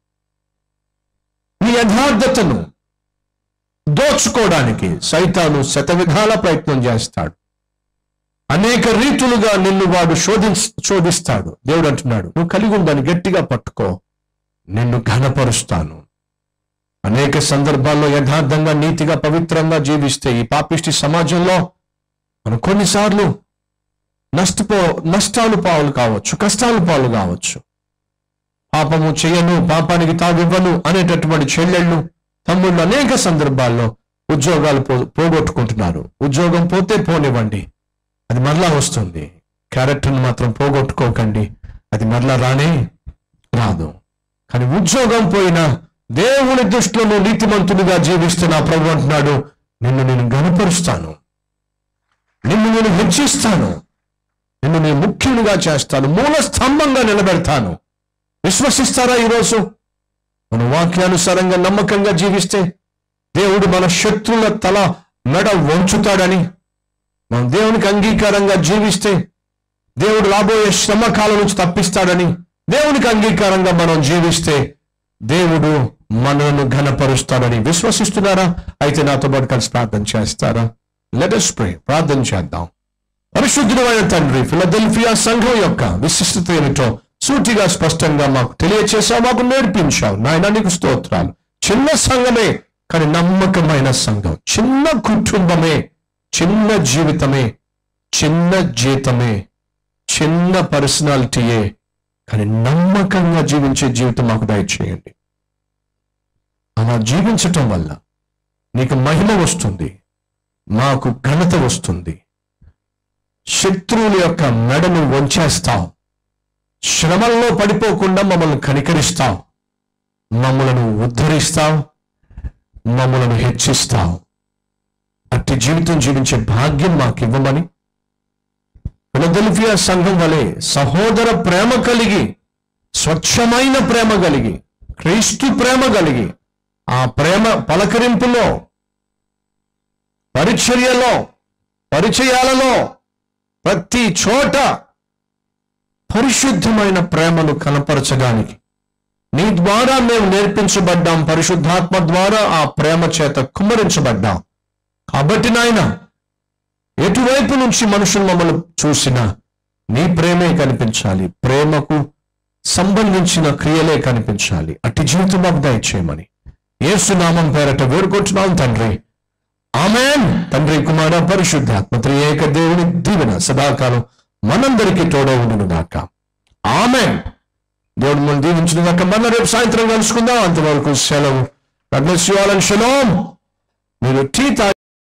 నీ యథార్థతను దోచుకోవడానికి సైతాను శతవిధాల ప్రయత్నం చేస్తాడు అనేక రీతులుగా నిన్ను వాడు శోధి శోధిస్తాడు దేవుడు అంటున్నాడు నువ్వు కలిగి ఉందని గట్టిగా పట్టుకో నిన్ను ఘనపరుస్తాను అనేక సందర్భాల్లో యథార్థంగా నీతిగా పవిత్రంగా జీవిస్తే ఈ పాపిష్టి సమాజంలో మనం కొన్నిసార్లు నష్టపో నష్టాలు పాలు కావచ్చు కష్టాలు పాలు కావచ్చు పాపము చేయను పాపానికి తాగివ్వను అనేటటువంటి చెల్లెళ్ళు తమ్ముళ్ళు అనేక సందర్భాల్లో ఉద్యోగాలు పో పోగొట్టుకుంటున్నారు ఉద్యోగం పోతే పోనివ్వండి అది మరలా వస్తుంది క్యారెక్టర్ని మాత్రం పోగొట్టుకోకండి అది మరలా రానే రాదు కానీ ఉద్యోగం పోయినా దేవుని దృష్టిలో నువ్వు నీతిమంతుడిగా జీవిస్తున్న ప్రభు అంటున్నాడు నిన్ను నేను గనపరుస్తాను నిన్ను నేను హెచ్చిస్తాను నిన్ను నేను ముఖ్యునిగా చేస్తాను మూల స్తంభంగా నిలబెడతాను విశ్వసిస్తారా ఈరోజు మన వాక్యానుసారంగా నమ్మకంగా జీవిస్తే దేవుడు మన శత్రుల తల మెడ వంచుతాడని మనం దేవునికి అంగీకారంగా జీవిస్తే దేవుడు రాబోయే శ్రమకాలం నుంచి తప్పిస్తాడని దేవునికి అంగీకారంగా మనం జీవిస్తే దేవుడు మనను ఘనపరుస్తాడని విశ్వసిస్తున్నారా అయితే నాతో పాటు కలిసి ప్రార్థన చేస్తారా లెటస్ ప్రే ప్రార్థన చేద్దాం పరిశుద్ధుడమైన తండ్రి ఫిలదెల్ఫియా సంఘం యొక్క విశిష్టత ఏమిటో సూటిగా స్పష్టంగా మాకు తెలియచేసావు మాకు నేర్పించావు నాయన నీకు స్తోత్రాలు చిన్న సంఘమే కానీ నమ్మకమైన సంఘం చిన్న కుటుంబమే చిన్న జీవితమే చిన్న జీతమే చిన్న పర్సనాలిటీయే కానీ నమ్మకంగా జీవించే జీవితం మాకు దయచేయండి అలా జీవించటం వల్ల నీకు మహిమ వస్తుంది మాకు ఘనత వస్తుంది శత్రువుల యొక్క మెడను వంచేస్తావు శ్రమల్లో పడిపోకుండా మమ్మల్ని కనికరిస్తావు మమ్మలను ఉద్ధరిస్తావు మమ్మలను హెచ్చిస్తావు అట్టి జీవితం జీవించే భాగ్యం మాకు ఇవ్వమని ఫిలదెల్ఫియా సంఘం వలె సహోదర ప్రేమ కలిగి స్వచ్ఛమైన ప్రేమ కలిగి క్రీస్తు ప్రేమ కలిగి ఆ ప్రేమ పలకరింపులో పరిచర్యలో పరిచయాలలో ప్రతి చోట పరిశుద్ధమైన ప్రేమను కనపరచడానికి నీ ద్వారా మేము నేర్పించబడ్డాం పరిశుద్ధాత్మ ద్వారా ఆ ప్రేమ చేత కుమ్మరించబడ్డాం కాబట్టి నాయన ఎటువైపు నుంచి మనుషులు మమ్మల్ని చూసినా నీ ప్రేమే కనిపించాలి ప్రేమకు సంబంధించిన క్రియలే కనిపించాలి అట్టి జీవితం మాకు దయచేయమని ఏసునామం పేరట వేడుకుంటున్నాం తండ్రి ఆమెన్ తండ్రి కుమార పరిశుద్ధాత్మ త్రియేక దేవుని దీవెన సదాకాలం మనందరికీ తోడే ఉండును గాక ఆమెన్ దేవుడు మనం దీవించిన గాక మన రేపు సాయంత్రం కలుసుకుందాం అంతవరకు సెలవు God bless you all and shalom మీరు టీ తాగి